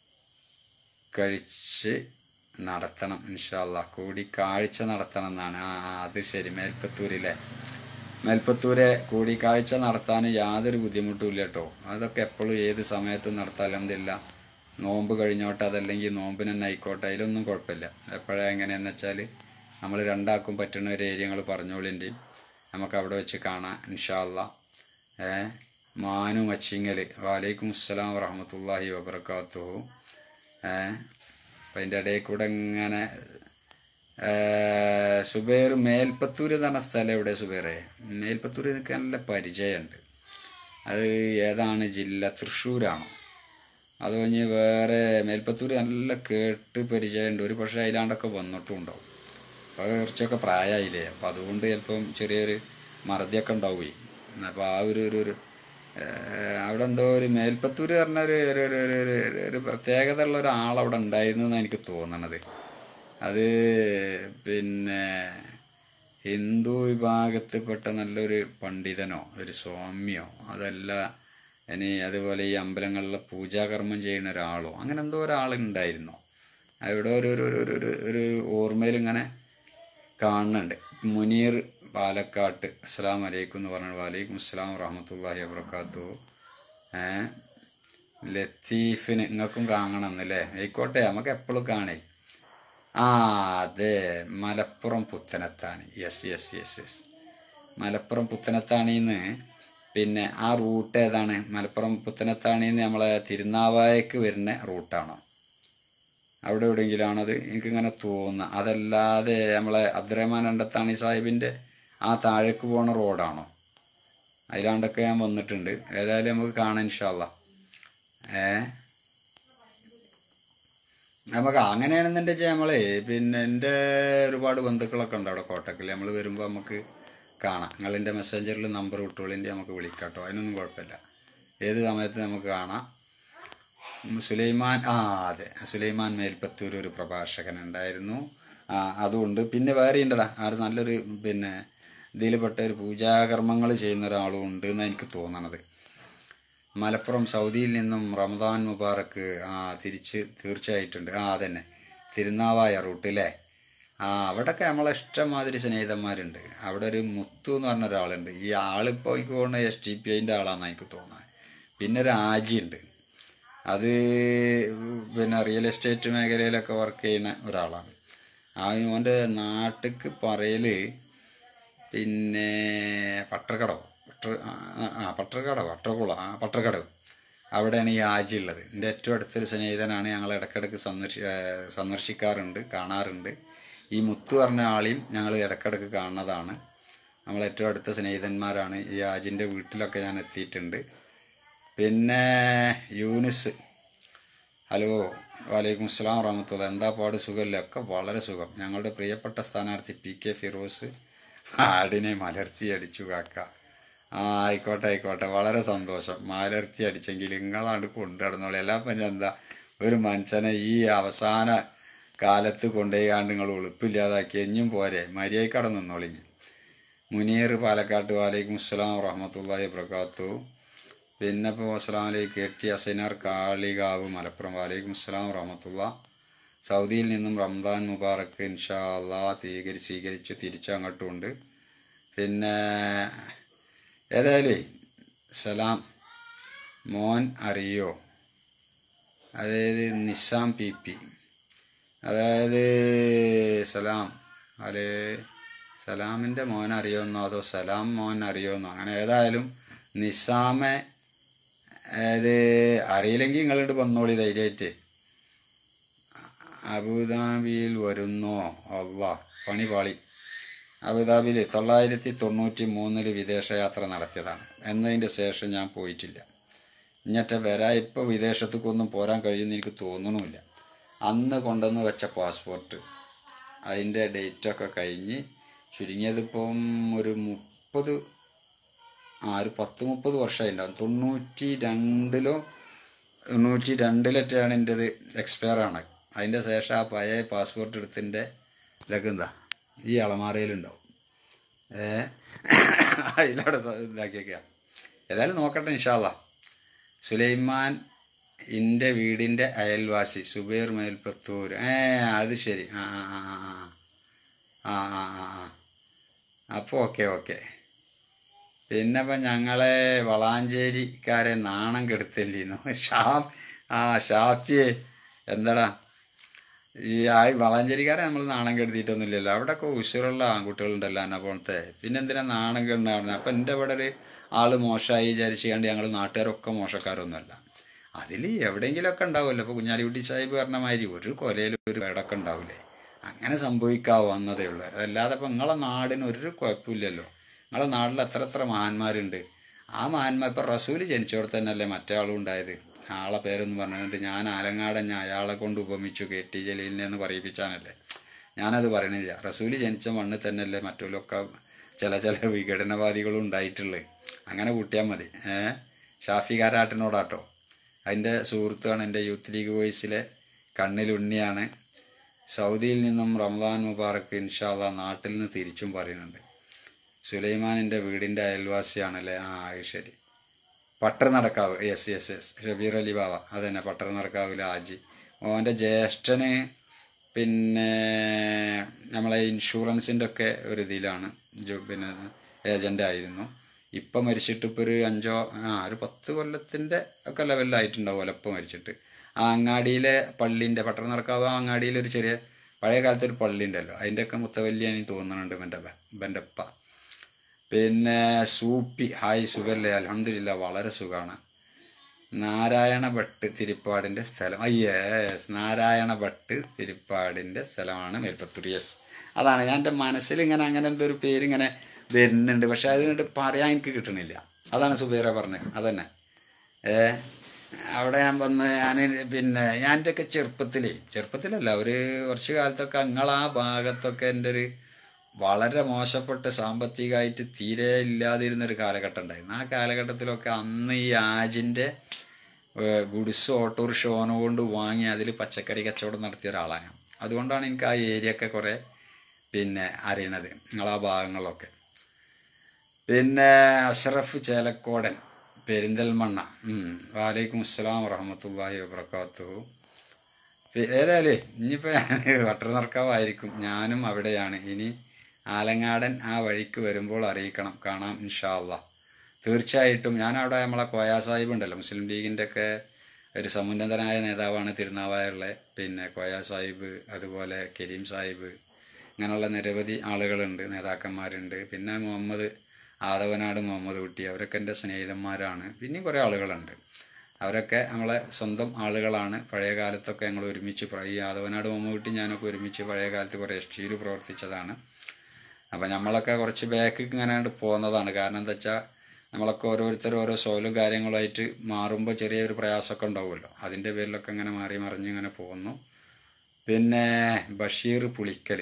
കഴിച്ച് നടത്തണം ഇൻഷാല്ല കൂടിക്കാഴ്ച നടത്തണം എന്നാണ് ആ ആ, അത് ശരി മേൽപ്പത്തൂരിലെ മേൽപ്പത്തൂരെ കൂടിക്കാഴ്ച നടത്താൻ യാതൊരു ബുദ്ധിമുട്ടും ഇല്ല കേട്ടോ അതൊക്കെ എപ്പോഴും ഏത് സമയത്തും നടത്താലെന്നില്ല നോമ്പ് കഴിഞ്ഞോട്ടെ അതല്ലെങ്കിൽ നോമ്പിന് തന്നെ ആയിക്കോട്ടെ അതിലൊന്നും കുഴപ്പമില്ല എപ്പോഴാണ് എങ്ങനെയാന്ന് വെച്ചാൽ നമ്മൾ രണ്ടാക്കും പറ്റുന്ന ഒരു ഏരിയകൾ പറഞ്ഞോളിൻ്റെ നമുക്ക് അവിടെ വെച്ച് കാണാം ഇൻഷാല്ല ഏ മാനു മച്ചിങ്ങൽ വാലൈക്കും അസ്സലാം വറഹമത്തല്ലാഹി വബർക്കാത്തു ഏ അപ്പം അതിൻ്റെ ഇടയിൽ കൂടെ ഇങ്ങനെ ഏ, സുബൈർ മേൽപ്പത്തൂർ എന്ന് പറഞ്ഞ സ്ഥലം എവിടെ സുബൈറെ മേൽപ്പത്തൂർ നിൽക്കാൻ നല്ല പരിചയമുണ്ട് അത് ഏതാണ് ജില്ല തൃശ്ശൂരാണോ അത് കഴിഞ്ഞ് വേറെ മേൽപ്പത്തൂർ നല്ല കേട്ട് പരിചയമുണ്ട് ഒരു പക്ഷേ അതിലാണ്ടൊക്കെ വന്നിട്ടും ഉണ്ടാവും അപ്പോൾ കുറച്ചൊക്കെ പ്രായമായില്ലേ അപ്പോൾ അതുകൊണ്ട് ചിലപ്പം ചെറിയൊരു മറതിയൊക്കെ ഉണ്ടാവുകയെ അപ്പോൾ ആ ഒരു ഒരു ഒരു ഏഹ്, അവിടെ എന്തോ ഒരു മേൽപ്പത്തൂർ പറഞ്ഞ ഒരു ഒരു ഒരു ഒരു ഒരു ഒരു- ഒരു പ്രത്യേകത ഉള്ള ഒരാളവിടെ ഉണ്ടായിരുന്നു എന്നാണ് എനിക്ക് തോന്നണത് അത് പിന്നെ ഹിന്ദു വിഭാഗത്തിൽപ്പെട്ട നല്ലൊരു പണ്ഡിതനോ ഒരു സ്വാമിയോ അതല്ല ഇനി അതുപോലെ ഈ അമ്പലങ്ങളിലെ പൂജാകർമ്മം ചെയ്യുന്ന ഒരാളോ അങ്ങനെ എന്തോ ഒരാളുണ്ടായിരുന്നു അവിടെ ഒരു ഒരു ഒരു ഒരു ഒരു- ഒരു ഓർമ്മയിൽ ഇങ്ങനെ കാണുന്നുണ്ട് മുനീർ പാലക്കാട്ട് അസ്സാം വലൈക്കും എന്ന് പറഞ്ഞു വലൈക്കും അസ്സലാം വറഹമത്തല്ലാഹി വബർക്കാത്തു ഏ ലത്തീഫിന് നിങ്ങൾക്കും കാണണം എന്നല്ലേ ആയിക്കോട്ടെ നമുക്ക് എപ്പോഴും കാണേ ആ അതെ Malappuram Puthanathani yes yes yes yes Malappuram പുത്തനത്താണിന്ന് പിന്നെ ആ റൂട്ട് ഏതാണ് മലപ്പുറം പുത്തനത്താണിന്ന് നമ്മളെ തിരുനാവായക്ക് വരുന്ന റൂട്ടാണോ അവിടെ എവിടെയെങ്കിലും ആണത് എനിക്കിങ്ങനെ തോന്നുക അതല്ലാതെ നമ്മളെ അബ്ദുറഹ്മാൻ അണ്ടത്താണി സാഹിബിൻ്റെ ആ താഴേക്ക് പോണ റോഡാണോ അതിലാണ്ടൊക്കെ ഞാൻ വന്നിട്ടുണ്ട് ഏതായാലും നമുക്ക് കാണാം ഇൻഷാല്ല ഏ നമുക്ക് അങ്ങനെയാണെന്നുണ്ടെങ്കിൽ നമ്മളെ പിന്നെ എൻ്റെ ഒരുപാട് ബന്ധുക്കളൊക്കെ ഉണ്ട് അവിടെ കോട്ടക്കൽ നമ്മൾ വരുമ്പോൾ നമുക്ക് കാണാം നിങ്ങളെൻ്റെ മെസ്സഞ്ചറിൽ നമ്പർ വിട്ടോളിൻ്റെ നമുക്ക് വിളിക്കാം കേട്ടോ അതിനൊന്നും കുഴപ്പമില്ല ഏത് സമയത്ത് നമുക്ക് കാണാം ഉം, സുലൈമാൻ ആ അതെ സുലൈമാൻ മേൽപ്പത്തൂർ ഒരു പ്രഭാഷകൻ ഉണ്ടായിരുന്നു ആ അതുകൊണ്ട് പിന്നെ വേറെ ഉണ്ടടാ ആര് നല്ലൊരു പിന്നെ ഇതിൽപ്പെട്ട ഒരു പൂജാകർമ്മങ്ങൾ ചെയ്യുന്ന ഒരാളും ഉണ്ട് എന്നാണ് എനിക്ക് തോന്നണത് മലപ്പുറം സൗദിയിൽ നിന്നും റമദാൻ മുബാറക്ക് ആ തിരിച്ച് തീർച്ചയായിട്ടുണ്ട് ആ അതന്നെ തിരുനാവായ റൂട്ടിലെ ആ അവിടെയൊക്കെ നമ്മളെ ഇഷ്ടംമാതിരി സ്നേഹിതന്മാരുണ്ട് അവിടെ ഒരു മുത്തു എന്ന് പറഞ്ഞ ഒരാളുണ്ട് ഈ ആളിപ്പോൾ എനിക്ക് തോന്നുന്നത് എസ് ടി പി ഐൻ്റെ ആളാണെന്ന് എനിക്ക് തോന്നുന്നത് പിന്നെ ഒരു ആജിയുണ്ട് അത് പിന്നെ റിയൽ എസ്റ്റേറ്റ് മേഖലയിലൊക്കെ വർക്ക് ചെയ്യുന്ന ഒരാളാണ് ആ ഓൻ്റെ നാട്ടിക്ക് പറയൽ പിന്നെ പട്ടർക്കടവോ പട്ടർ ആ, ആ പട്ടർക്കടവ് പട്ടർക്കുള ആ പട്ടർക്കടവ് അവിടെയാണ് ഈ ആജി ഉള്ളത് എൻ്റെ ഏറ്റവും അടുത്തൊരു സ്നേഹിതനാണ് ഞങ്ങൾ ഇടയ്ക്കിടയ്ക്ക് സന്ദർശി ആ, സന്ദർശിക്കാറുണ്ട് കാണാറുണ്ട് ഈ മുത്തു പറഞ്ഞ ആളെയും ഞങ്ങൾ ഇടയ്ക്കിടയ്ക്ക് കാണുന്നതാണ് നമ്മൾ ഏറ്റവും അടുത്ത സ്നേഹിതന്മാരാണ് ഈ ആജിൻ്റെ വീട്ടിലൊക്കെ ഞാൻ എത്തിയിട്ടുണ്ട് പിന്നെ യൂനിസ് ഹലോ വലൈക്കും അസ്സലാം വറഹമത്തുള്ള എന്താ പാട് സുഖമല്ലേ ഒക്കെ വളരെ സുഖം ഞങ്ങളുടെ പ്രിയപ്പെട്ട സ്ഥാനാർത്ഥി പി കെ ഫിറോസ് ആടിനെ മലർത്തി അടിച്ചു കാക്ക ആ ആയിക്കോട്ടെ ആയിക്കോട്ടെ വളരെ സന്തോഷം മലർത്തി അടിച്ചെങ്കിൽ നിങ്ങളാണ്ട് കൊണ്ടു നടന്നോളൂ എല്ലാ പിന്നെ എന്താ ഒരു മനുഷ്യനെ ഈ അവസാന കാലത്ത് കൊണ്ടുപോയാണ്ട് നിങ്ങൾ ഉളുപ്പില്ലാതാക്കി എഞ്ഞും പോരെ മര്യാദ കടന്നു നിന്നോളി മുനീർ പാലക്കാട്ട് വാലൈക്കും അസ്സലാം വറഹമത്തല്ലാഹി വബർക്കാത്തു പിന്നെ ഇപ്പോൾ അസ്സലാം വലൈക്കും കെ ടി അസൈനാർ കാളികാവ് മലപ്പുറം വാലൈക്കും അസ്സലാം വറഹമത്തുള്ള സൗദിയിൽ നിന്നും റംദാൻ മുബാറക്ക് ഇൻഷാ അള്ളാ സ്വീകരി സ്വീകരിച്ച് തിരിച്ചങ്ങോട്ടുമുണ്ട് പിന്നെ ഏതായാലേ സലാം മോൻ അറിയോ അതായത് നിസാം പി പി അതായത് സലാം അല്ലെ സലാമിൻ്റെ മോൻ അറിയുമെന്നോ അതോ സലാം മോൻ അറിയുമെന്നോ അങ്ങനെ ഏതായാലും നിസാമെ അതായത് അറിയില്ലെങ്കിൽ നിങ്ങളിട്ട് വന്നോളി ധൈര്യമായിട്ട് അബുദാബിയിൽ വരുന്നോ അള്ളാ പണി പാളി അബുദാബിയിൽ തൊള്ളായിരത്തി തൊണ്ണൂറ്റി മൂന്നിൽ വിദേശയാത്ര നടത്തിയതാണ് എന്നതിൻ്റെ ശേഷം ഞാൻ പോയിട്ടില്ല ഇങ്ങറ്റ വരാ ഇപ്പോൾ വിദേശത്തേക്കൊന്നും പോരാൻ കഴിയുമെന്ന് എനിക്ക് തോന്നണമില്ല അന്ന് കൊണ്ടുവന്ന് വെച്ച പാസ്പോർട്ട് അതിൻ്റെ ഡേറ്റൊക്കെ കഴിഞ്ഞ് ചുരുങ്ങിയതിപ്പം ഒരു മുപ്പത് ആ ഒരു പത്ത് മുപ്പത് വർഷമായി ഉണ്ടാവും തൊണ്ണൂറ്റി രണ്ടിലോ തൊണ്ണൂറ്റി രണ്ടിലൊക്കെയാണ് എൻ്റെത് എക്സ്പയർ ആണ് അതിൻ്റെ ശേഷം ആ പഴയ പാസ്പോർട്ട് എടുത്തിൻ്റെ ഇതൊക്കെ എന്താ ഈ അളമാറയിലുണ്ടാവും ഏ അതിലവിടെ സ- ഇതാക്കിയേക്കുക ഏതായാലും നോക്കട്ടെ ഇൻഷാല്ല സുലൈമാൻ എൻ്റെ വീടിൻ്റെ അയൽവാസി സുബൈർ മേൽപ്പത്തൂർ ഏ അത് ശരി ആ ആ ആ ആ ആ ആ ആ ആ അപ്പോൾ ഓക്കെ ഓക്കെ പിന്നെ ഇപ്പം ഞങ്ങളെ വളാഞ്ചേരിക്കാരെ നാണം കെടുത്തില്ലിന്നു ഷാ ആ ഷാഫിയെ എന്താടാ ഈ ആ വളാഞ്ചേരിക്കാരെ നമ്മൾ നാണം കെടുത്തിയിട്ടൊന്നുമില്ലല്ലോ അവിടെയൊക്കെ ഉശിറുള്ള ആൺകുട്ടികളുണ്ടല്ലോ എന്നെ പോലത്തെ പിന്നെ എന്തിനാ നാണം കെടുന്നത് അപ്പം എൻ്റെ ഇവിടെ ഒരു ആൾ മോശമായി വിചാരിച്ച് കണ്ട് ഞങ്ങൾ നാട്ടുകാരൊക്കെ മോശക്കാരൊന്നുമല്ല അതിൽ എവിടെയെങ്കിലുമൊക്കെ ഉണ്ടാവുമല്ലോ ഇപ്പോൾ കുഞ്ഞാലിക്കുട്ടി സാഹിബ് പറഞ്ഞ മാതിരി ഒരു കൊലയിൽ ഒരു വേടൊക്കെ ഉണ്ടാവില്ലേ അങ്ങനെ സംഭവിക്കാവുന്നതേ ഉള്ളൂ അതല്ലാതെ ഇപ്പം നിങ്ങളെ നാടിന് ഒരു കുഴപ്പമില്ലല്ലോ നിങ്ങളെ നാട്ടിൽ എത്ര എത്ര മഹാന്മാരുണ്ട് ആ മഹാന്മാർ ഇപ്പം റസൂല് ജനിച്ചോടത്ത് തന്നെയല്ലേ മറ്റേ ആളും ഉണ്ടായത് ആളെ പേരൊന്നും പറഞ്ഞിട്ട് ഞാൻ ആലങ്ങാടൻ ഞാൻ അയാളെ കൊണ്ട് ഉപമിച്ചു കെ ടി ജലീലിനെ എന്ന് പറയിപ്പിച്ചാനല്ലേ ഞാനത് പറയണില്ല റസൂല് ജനിച്ച മണ്ണിൽ തന്നെയല്ലേ മറ്റുള്ളൊക്കെ ചില ചില വിഘടനവാദികളും ഉണ്ടായിട്ടുള്ളത് അങ്ങനെ കൂട്ടിയാൽ മതി ഏ ഷാഫി കാരാട്ടിനോടാട്ടോ അതിൻ്റെ സുഹൃത്താണ് എൻ്റെ യൂത്ത് ലീഗ് വോയിസിലെ കണ്ണിലുണ്ണിയാണ് സൗദിയിൽ നിന്നും റംസാൻ മുബാറക്ക് ഇൻഷാല്ല നാട്ടിൽ നിന്ന് തിരിച്ചും പറയുന്നുണ്ട് സുലൈമാനിൻ്റെ വീടിൻ്റെ അയൽവാസിയാണല്ലേ ആ അത് ശരി Pattar Nadakkavu yes yes yes Shabeer Ali Bava അതന്നെ പട്ടർ നടക്കാവിലെ ആജി ഓൻ്റെ ജ്യേഷ്ഠന് പിന്നെ നമ്മളെ ഇൻഷുറൻസിൻ്റെ ഒക്കെ ഒരു ഇതിലാണ് ജോ പിന്നെ ഏജൻ്റ് ആയിരുന്നു ഇപ്പം മരിച്ചിട്ട് ഇപ്പോൾ ഒരു അഞ്ചോ ആ ഒരു പത്ത് കൊല്ലത്തിൻ്റെ ഒക്കെ ലെവലിലായിട്ടുണ്ടാവുമല്ലോ ഇപ്പം മരിച്ചിട്ട് ആ അങ്ങാടിയിലെ പള്ളീൻ്റെ പട്ടണം നടക്കാവ് ആ അങ്ങാടിയിലെ ഒരു ചെറിയ പഴയ കാലത്തെ ഒരു പള്ളി ഉണ്ടല്ലോ അതിൻ്റെയൊക്കെ മുത്തവല്ലിയാണ് തോന്നുന്നുണ്ട് എൻ്റെ എൻ്റെ ഉപ്പ പിന്നെ സൂപ്പി ഹായ് സുഖല്ലേ അലഹമില്ല വളരെ സുഖമാണ് നാരായണ ഭട്ട് തിരുപ്പാടിൻ്റെ സ്ഥലം അയ്യേസ് നാരായണ ഭട്ട് തിരുപ്പാടിൻ്റെ സ്ഥലമാണ് മേൽപ്പത്തൂർ യെസ് അതാണ് ഞാൻ എൻ്റെ മനസ്സിൽ ഇങ്ങനെ അങ്ങനെ എന്തോ ഒരു പേരിങ്ങനെ വരുന്നുണ്ട് പക്ഷെ അതിനോട്ട് പറയാൻ എനിക്ക് കിട്ടണില്ല അതാണ് സുബൈറ പറഞ്ഞത് അതന്നെ ഏ അവിടെ ഞാൻ വന്ന് ഞാൻ പിന്നെ ഞാൻ എൻ്റെയൊക്കെ ചെറുപ്പത്തിൽ ചെറുപ്പത്തിലല്ല ഒരു കുറച്ച് കാലത്തൊക്കെ അങ്ങളാ ഭാഗത്തൊക്കെ എൻ്റെ ഒരു വളരെ മോശപ്പെട്ട് സാമ്പത്തികമായിട്ട് തീരെ ഇല്ലാതിരുന്നൊരു കാലഘട്ടം ഉണ്ടായിരുന്നു ആ കാലഘട്ടത്തിലൊക്കെ അന്ന് ഈ ആജിൻ്റെ ഗുഡ്സ് ഓട്ടോറിക്ഷ ഓന കൊണ്ട് വാങ്ങി അതിൽ പച്ചക്കറി കച്ചവടം നടത്തിയ ഒരാളാണ് ഞാൻ അതുകൊണ്ടാണ് എനിക്ക് ആ ഏരിയ ഒക്കെ കുറേ പിന്നെ അറിയണത് നിങ്ങളാ ഭാഗങ്ങളൊക്കെ പിന്നെ അഷറഫ് ചേലക്കോടൻ പെരിന്തൽമണ്ണ ഉം. വാലൈക്കും അസ്സലാം വറഹമത്തല്ലാഹി വബർക്കാത്തു ഏതായാലേ ഇനിയിപ്പോൾ ഞാൻ വട്ടർ നടക്കാവായിരിക്കും ഞാനും അവിടെയാണ് ഇനി ആലങ്ങാടൻ ആ വഴിക്ക് വരുമ്പോൾ അറിയിക്കണം കാണാം ഇൻഷാ അള്ളാ തീർച്ചയായിട്ടും ഞാനവിടെ നമ്മളെ കോയ സാഹിബ് ഉണ്ടല്ലോ മുസ്ലിം ലീഗിൻ്റെ ഒക്കെ ഒരു സമുന്നതനായ നേതാവാണ് തിരുനാവായുള്ള പിന്നെ കോയ സാഹിബ് അതുപോലെ കരീം സാഹിബ് ഇങ്ങനെയുള്ള നിരവധി ആളുകളുണ്ട് നേതാക്കന്മാരുണ്ട് പിന്നെ മുഹമ്മദ് ആദവനാട് മുഹമ്മദ് കുട്ടി അവരൊക്കെ എൻ്റെ സ്നേഹിതന്മാരാണ് പിന്നെയും കുറേ ആളുകളുണ്ട് അവരൊക്കെ നമ്മളെ സ്വന്തം ആളുകളാണ് പഴയ കാലത്തൊക്കെ ഞങ്ങൾ ഒരുമിച്ച് പ്ര- ഈ ആദവനാട് മുഹമ്മദ് കുട്ടി ഞാനൊക്കെ ഒരുമിച്ച് പഴയ കാലത്ത് കുറേ എസ് ടിയിൽ പ്രവർത്തിച്ചതാണ് അപ്പം നമ്മളൊക്കെ കുറച്ച് ബാക്ക് ഇങ്ങനെ അങ്ങോട്ട് പോകുന്നതാണ് കാരണം എന്താ വെച്ചാൽ നമ്മളൊക്കെ ഓരോരുത്തരും ഓരോ സോലും കാര്യങ്ങളായിട്ട് മാറുമ്പോൾ ചെറിയൊരു പ്രയാസമൊക്കെ ഉണ്ടാവുമല്ലോ അതിൻ്റെ പേരിലൊക്കെ ഇങ്ങനെ മാറി മറിഞ്ഞ് ഇങ്ങനെ പോകുന്നു പിന്നെ ബഷീർ പുളിക്കൽ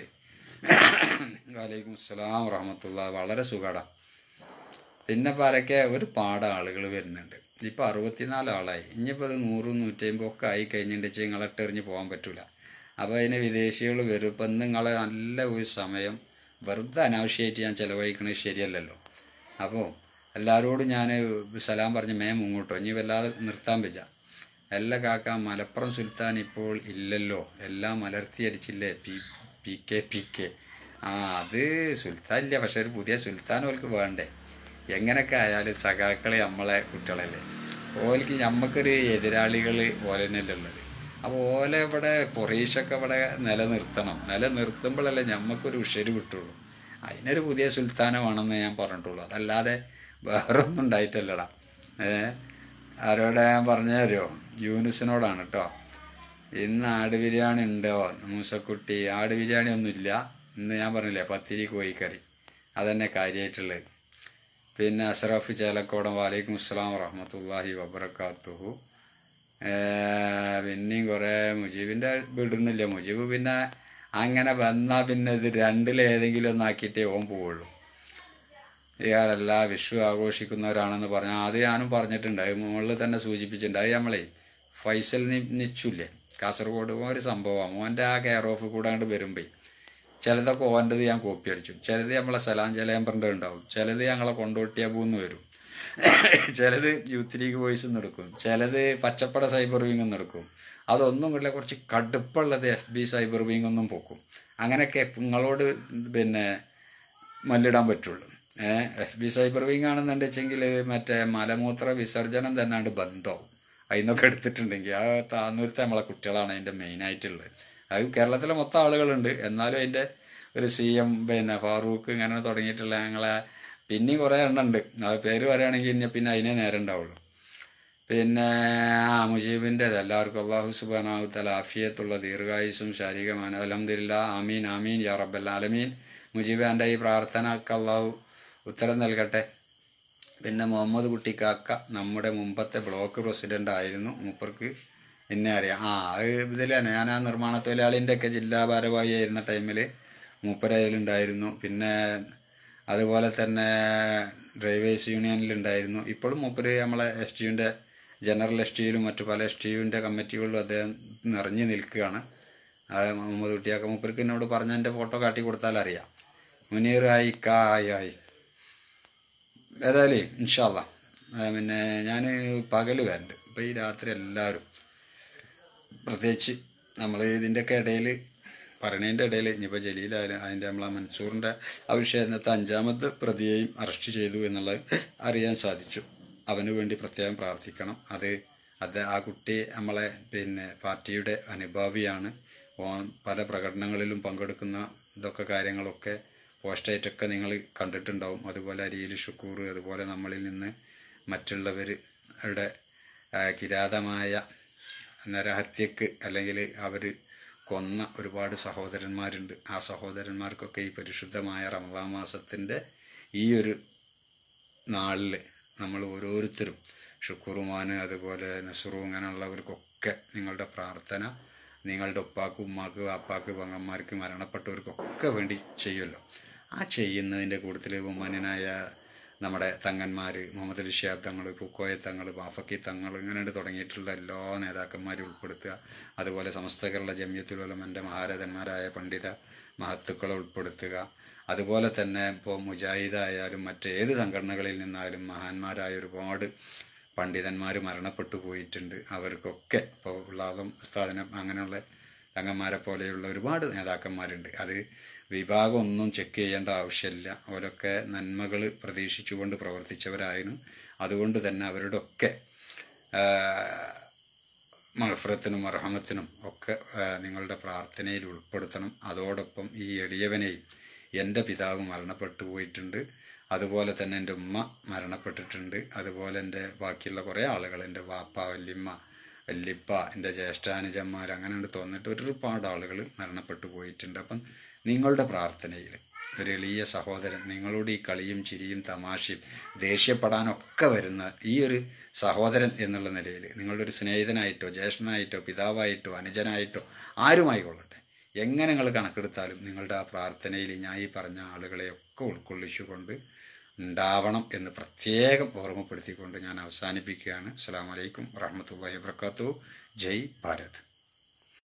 വലൈക്കും അസ്സലാം വറഹമത്തുള്ള വളരെ സുഖാടാ പിന്നെ പരക്കെ ഒരു പാട ആളുകൾ വരുന്നുണ്ട് ഇപ്പോൾ അറുപത്തിനാല് ആളായി ഇനിയിപ്പോൾ അത് നൂറും നൂറ്റമ്പതും ഒക്കെ ആയി കഴിഞ്ഞിട്ട് നിങ്ങളിട്ടെറിഞ്ഞ് പോകാൻ പറ്റില്ല അപ്പോൾ അതിന് വിദേശികൾ വരും ഇപ്പം നിങ്ങൾ നല്ല ഒരു സമയം വെറുതെ അനാവശ്യമായിട്ട് ഞാൻ ചിലവഴിക്കണത് ശരിയല്ലല്ലോ അപ്പോൾ എല്ലാവരോടും ഞാൻ സലാം പറഞ്ഞ് മേ മുങ്ങോട്ടോ ഇനി വല്ലാതെ നിർത്താൻ പറ്റുക എല്ലാ കാക്ക മലപ്പുറം സുൽത്താൻ ഇപ്പോൾ ഇല്ലല്ലോ എല്ലാം മലർത്തിയടിച്ചില്ലേ P P K P K ആ അത് സുൽത്താൻ ഇല്ല പക്ഷെ ഒരു പുതിയ സുൽത്താൻ ഓൽക്ക് വേണ്ടേ എങ്ങനെയൊക്കെ ആയാലും സഖാക്കളെ നമ്മളെ കുട്ടികളല്ലേ ഓൽക്ക് ഞമ്മക്കൊരു എതിരാളികൾ ഓല തന്നെയല്ലേ ഉള്ളത് അപ്പോൾ ഓല ഇവിടെ പൊറീഷൊക്കെ ഇവിടെ നിലനിർത്തണം നിലനിർത്തുമ്പോഴല്ലേ ഞമ്മക്കൊരു ഉഷര് കിട്ടുള്ളൂ അതിനൊരു പുതിയ സുൽത്താനമാണെന്ന് ഞാൻ പറഞ്ഞിട്ടുള്ളൂ അതല്ലാതെ വേറൊന്നും ഉണ്ടായിട്ടല്ലടാ ഏ ആരോടെ ഞാൻ പറഞ്ഞു തരുമോ യൂനിസിനോടാണ് കേട്ടോ ഇന്ന് ആട് ബിരിയാണി ഉണ്ടോ മൂസക്കുട്ടി ആട് ബിരിയാണി ഒന്നുമില്ല ഇന്ന് ഞാൻ പറഞ്ഞില്ലേ പത്തിരി കോഴിക്കറി അതന്നെ കാര്യമായിട്ടുള്ളത് പിന്നെ അഷറഫ് ചേലക്കോടം വാലൈക്കും അസ്സലാം വറഹമത്തല്ലാഹി വബർക്കാത്തുഹു പിന്നെ പിന്നെയും കുറേ മുജീബിൻ്റെ വിടുന്നില്ല മുജീബ് പിന്നെ അങ്ങനെ വന്നാൽ പിന്നെ ഇത് രണ്ടിലേതെങ്കിലും ഒന്നാക്കിയിട്ടേ ഓൻ പോവുള്ളൂ ഇയാളെല്ലാ വിഷു ആഘോഷിക്കുന്നവരാണെന്ന് പറഞ്ഞാൽ അത് ഞാനും പറഞ്ഞിട്ടുണ്ട് അത് മുകളിൽ തന്നെ സൂചിപ്പിച്ചിട്ടുണ്ട് അത് നമ്മളെ ഫൈസൽ നി നിച്ചില്ലേ കാസർഗോഡ് ഒരു സംഭവമാണ് മോൻ്റെ ആ കെയർ ഓഫ് കൂടെ അങ്ങോട്ട് വരുമ്പോൾ ചിലതൊക്കെ ഓൻ്റെത് ഞാൻ കോപ്പി അടിച്ചു ചിലത് നമ്മളെ സലാം ചേലേമ്പറിൻ്റെ ഉണ്ടാവും ചിലത് ഞങ്ങളെ കൊണ്ടോട്ടിയ പൂന്ന് വരും ചിലത് യൂത്ത് ലീഗ് വോയിസ് നിന്ന് എടുക്കും ചിലത് പച്ചപ്പട സൈബർ വിങ് നിന്ന് എടുക്കും അതൊന്നും കൂടെ കുറച്ച് കടുപ്പുള്ളത് എഫ് ബി സൈബർ വിങ് ഒന്നും പോക്കും അങ്ങനെയൊക്കെ നിങ്ങളോട് പിന്നെ മല്ലിടാൻ പറ്റുള്ളൂ ഏഹ് എഫ് ബി സൈബർ വിങ് ആണെന്നുണ്ടെച്ചെങ്കിൽ മറ്റേ മലമൂത്ര വിസർജനം തന്നെയാണ് ബന്ധവും അതിന്നൊക്കെ എടുത്തിട്ടുണ്ടെങ്കിൽ ആ താന്നൂരത്തെ നമ്മളെ കുട്ടികളാണ് അതിൻ്റെ മെയിനായിട്ടുള്ളത് അത് കേരളത്തിലെ മൊത്തം ആളുകളുണ്ട് എന്നാലും അതിൻ്റെ ഒരു സി എം പിന്നെ ഫാറൂഖ് ഇങ്ങനെ തുടങ്ങിയിട്ടുള്ള ഞങ്ങളെ പിന്നെയും കുറേ എണ്ണം ഉണ്ട് അത് പേര് പറയുകയാണെങ്കിൽ ഇനി പിന്നെ അതിനെ നേരം ഉണ്ടാവുള്ളൂ പിന്നെ ആ മുജീബിൻ്റെ എല്ലാവർക്കും അള്ളാഹു സുബാനാവുത്തല ആഫിയത്തുള്ള ദീർഘായുസും ശാരീരികമാണ് അലഹമില്ല ആമീൻ ആമീൻ യാ റബ്ബൽ ആലമീൻ മുജീബ് എൻ്റെ ഈ പ്രാർത്ഥനക്ക് അള്ളാഹു ഉത്തരം നൽകട്ടെ പിന്നെ മുഹമ്മദ് കുട്ടിക്കാക്ക നമ്മുടെ മുമ്പത്തെ ബ്ലോക്ക് പ്രസിഡൻ്റ് ആയിരുന്നു മൂപ്പർക്ക് എന്നെ അറിയാം ആ അത് ഇതിൽ തന്നെ ഞാൻ ആ നിർമ്മാണ തൊഴിലാളിൻ്റെ ഒക്കെ ജില്ലാ ഭാരവാഹി ആയിരുന്ന ടൈമിൽ മൂപ്പരയിലുണ്ടായിരുന്നു പിന്നെ അതുപോലെ തന്നെ ഡ്രൈവേഴ്സ് യൂണിയനിലുണ്ടായിരുന്നു ഇപ്പോഴും മൂപ്പര് നമ്മളെ എസ് ടി യുൻ്റെ ജനറൽ എസ് ടി യുയിലും മറ്റു പല എസ് ടി യുവിൻ്റെ കമ്മിറ്റികളിലും അദ്ദേഹം നിറഞ്ഞു നിൽക്കുകയാണ് അത് മുഹമ്മദ് കുട്ടിയാക്ക മൂപ്പർക്ക് എന്നോട് പറഞ്ഞ എൻ്റെ ഫോട്ടോ കാട്ടി കൊടുത്താൽ അറിയാം മുനീർ ആയി കായ് ആയി ഏതായാലും ഇൻഷാല്ല പിന്നെ ഞാൻ പകൽ വരണ്ട് ഇപ്പോൾ ഈ രാത്രി എല്ലാവരും പ്രത്യേകിച്ച് നമ്മൾ ഇതിൻ്റെയൊക്കെ ഇടയിൽ പറയണതിൻ്റെ ഇടയിൽ ഇനിയിപ്പോൾ ജലീലായാലും അതിൻ്റെ നമ്മളെ മൻസൂറിൻ്റെ ആ വിഷയത്തെ അഞ്ചാമത്തെ പ്രതിയെയും അറസ്റ്റ് ചെയ്തു എന്നുള്ളത് അറിയാൻ സാധിച്ചു അവന് വേണ്ടി പ്രത്യേകം പ്രാർത്ഥിക്കണം അത് അത് ആ കുട്ടി നമ്മളെ പിന്നെ പാർട്ടിയുടെ അനുഭാവിയാണ് ഓൻ പല പ്രകടനങ്ങളിലും പങ്കെടുക്കുന്ന ഇതൊക്കെ കാര്യങ്ങളൊക്കെ പോസ്റ്റായിട്ടൊക്കെ നിങ്ങൾ കണ്ടിട്ടുണ്ടാവും അതുപോലെ അരിയിൽ ഷുക്കൂർ അതുപോലെ നമ്മളിൽ നിന്ന് മറ്റുള്ളവരുടെ കിരാതമായ നരഹത്യക്ക് അല്ലെങ്കിൽ അവർ കൊന്ന ഒരുപാട് സഹോദരന്മാരുണ്ട് ആ സഹോദരന്മാർക്കൊക്കെ ഈ പരിശുദ്ധമായ റമദാൻ മാസത്തിൻ്റെ ഈ ഒരു നാളിൽ നമ്മൾ ഓരോരുത്തരും ഷുക്കൂറുമാൻ അതുപോലെ നസുറു ഇങ്ങനെയുള്ളവർക്കൊക്കെ നിങ്ങളുടെ പ്രാർത്ഥന നിങ്ങളുടെ ഉപ്പാക്ക് ഉമ്മാക്ക് വാപ്പാക്ക് പങ്ങന്മാർക്ക് മരണപ്പെട്ടവർക്കൊക്കെ വേണ്ടി ചെയ്യുമല്ലോ ആ ചെയ്യുന്നതിൻ്റെ കൂട്ടത്തിൽ ബഹുമാന്യനായ നമ്മുടെ തങ്ങന്മാർ മുഹമ്മദ് അലി ഷിയാബ് തങ്ങൾ കുക്കോയ തങ്ങൾ ബാഫക്കി തങ്ങൾ ഇങ്ങനെ തുടങ്ങിയിട്ടുള്ള എല്ലാ നേതാക്കന്മാരും ഉൾപ്പെടുത്തുക അതുപോലെ സമസ്ത കേരള ജമിയത്തുലമൻ്റെ മഹാരഥന്മാരായ പണ്ഡിത മഹത്തുക്കളെ ഉൾപ്പെടുത്തുക അതുപോലെ തന്നെ ഇപ്പോൾ മുജാഹിദായാലും മറ്റേത് സംഘടനകളിൽ നിന്നായാലും മഹാന്മാരായ ഒരുപാട് പണ്ഡിതന്മാർ മരണപ്പെട്ടു പോയിട്ടുണ്ട് അവർക്കൊക്കെ ഇപ്പോൾ ഉള്ളാദം ഉസ്താദിനെ അങ്ങനെയുള്ള തങ്ങന്മാരെ പോലെയുള്ള ഒരുപാട് നേതാക്കന്മാരുണ്ട് അത് വിഭാഗം ഒന്നും ചെക്ക് ചെയ്യേണ്ട ആവശ്യമില്ല അവരൊക്കെ നന്മകൾ പ്രതീക്ഷിച്ചുകൊണ്ട് പ്രവർത്തിച്ചവരായിരുന്നു അതുകൊണ്ട് തന്നെ അവരുടെ ഒക്കെ മഹഫറത്തിനും അർഹമത്തിനും ഒക്കെ നിങ്ങളുടെ പ്രാർത്ഥനയിൽ ഉൾപ്പെടുത്തണം അതോടൊപ്പം ഈ എളിയവനെയും എൻ്റെ പിതാവ് മരണപ്പെട്ടു പോയിട്ടുണ്ട് അതുപോലെ തന്നെ എൻ്റെ ഉമ്മ മരണപ്പെട്ടിട്ടുണ്ട് അതുപോലെ എൻ്റെ ബാക്കിയുള്ള കുറേ ആളുകൾ എൻ്റെ വാപ്പ വല്യമ്മ വല്യപ്പ എൻ്റെ ജ്യേഷ്ഠാനുജന്മാർ അങ്ങനെ തോന്നിട്ട് ഒരുപാട് ആളുകൾ മരണപ്പെട്ടു പോയിട്ടുണ്ട് അപ്പം നിങ്ങളുടെ പ്രാർത്ഥനയിൽ ഒരു എളിയ സഹോദരൻ നിങ്ങളോട് ഈ കളിയും ചിരിയും തമാശയും ദേഷ്യപ്പെടാനൊക്കെ വരുന്ന ഈ ഒരു സഹോദരൻ എന്നുള്ള നിലയിൽ നിങ്ങളുടെ ഒരു സ്നേഹിതനായിട്ടോ ജ്യേഷ്ഠനായിട്ടോ പിതാവായിട്ടോ അനുജനായിട്ടോ ആരുമായിക്കൊള്ളട്ടെ എങ്ങനെ നിങ്ങൾ കണക്കെടുത്താലും നിങ്ങളുടെ ആ പ്രാർത്ഥനയിൽ ഞാൻ ഈ പറഞ്ഞ ആളുകളെയൊക്കെ ഉൾക്കൊള്ളിച്ചുകൊണ്ട് ഉണ്ടാവണം എന്ന് പ്രത്യേകം ഓർമ്മപ്പെടുത്തിക്കൊണ്ട് ഞാൻ അവസാനിപ്പിക്കുകയാണ് അസ്സാം വലൈക്കും വറഹമത്തല്ലാഹി വാത്തു ജയ് ഭാരത്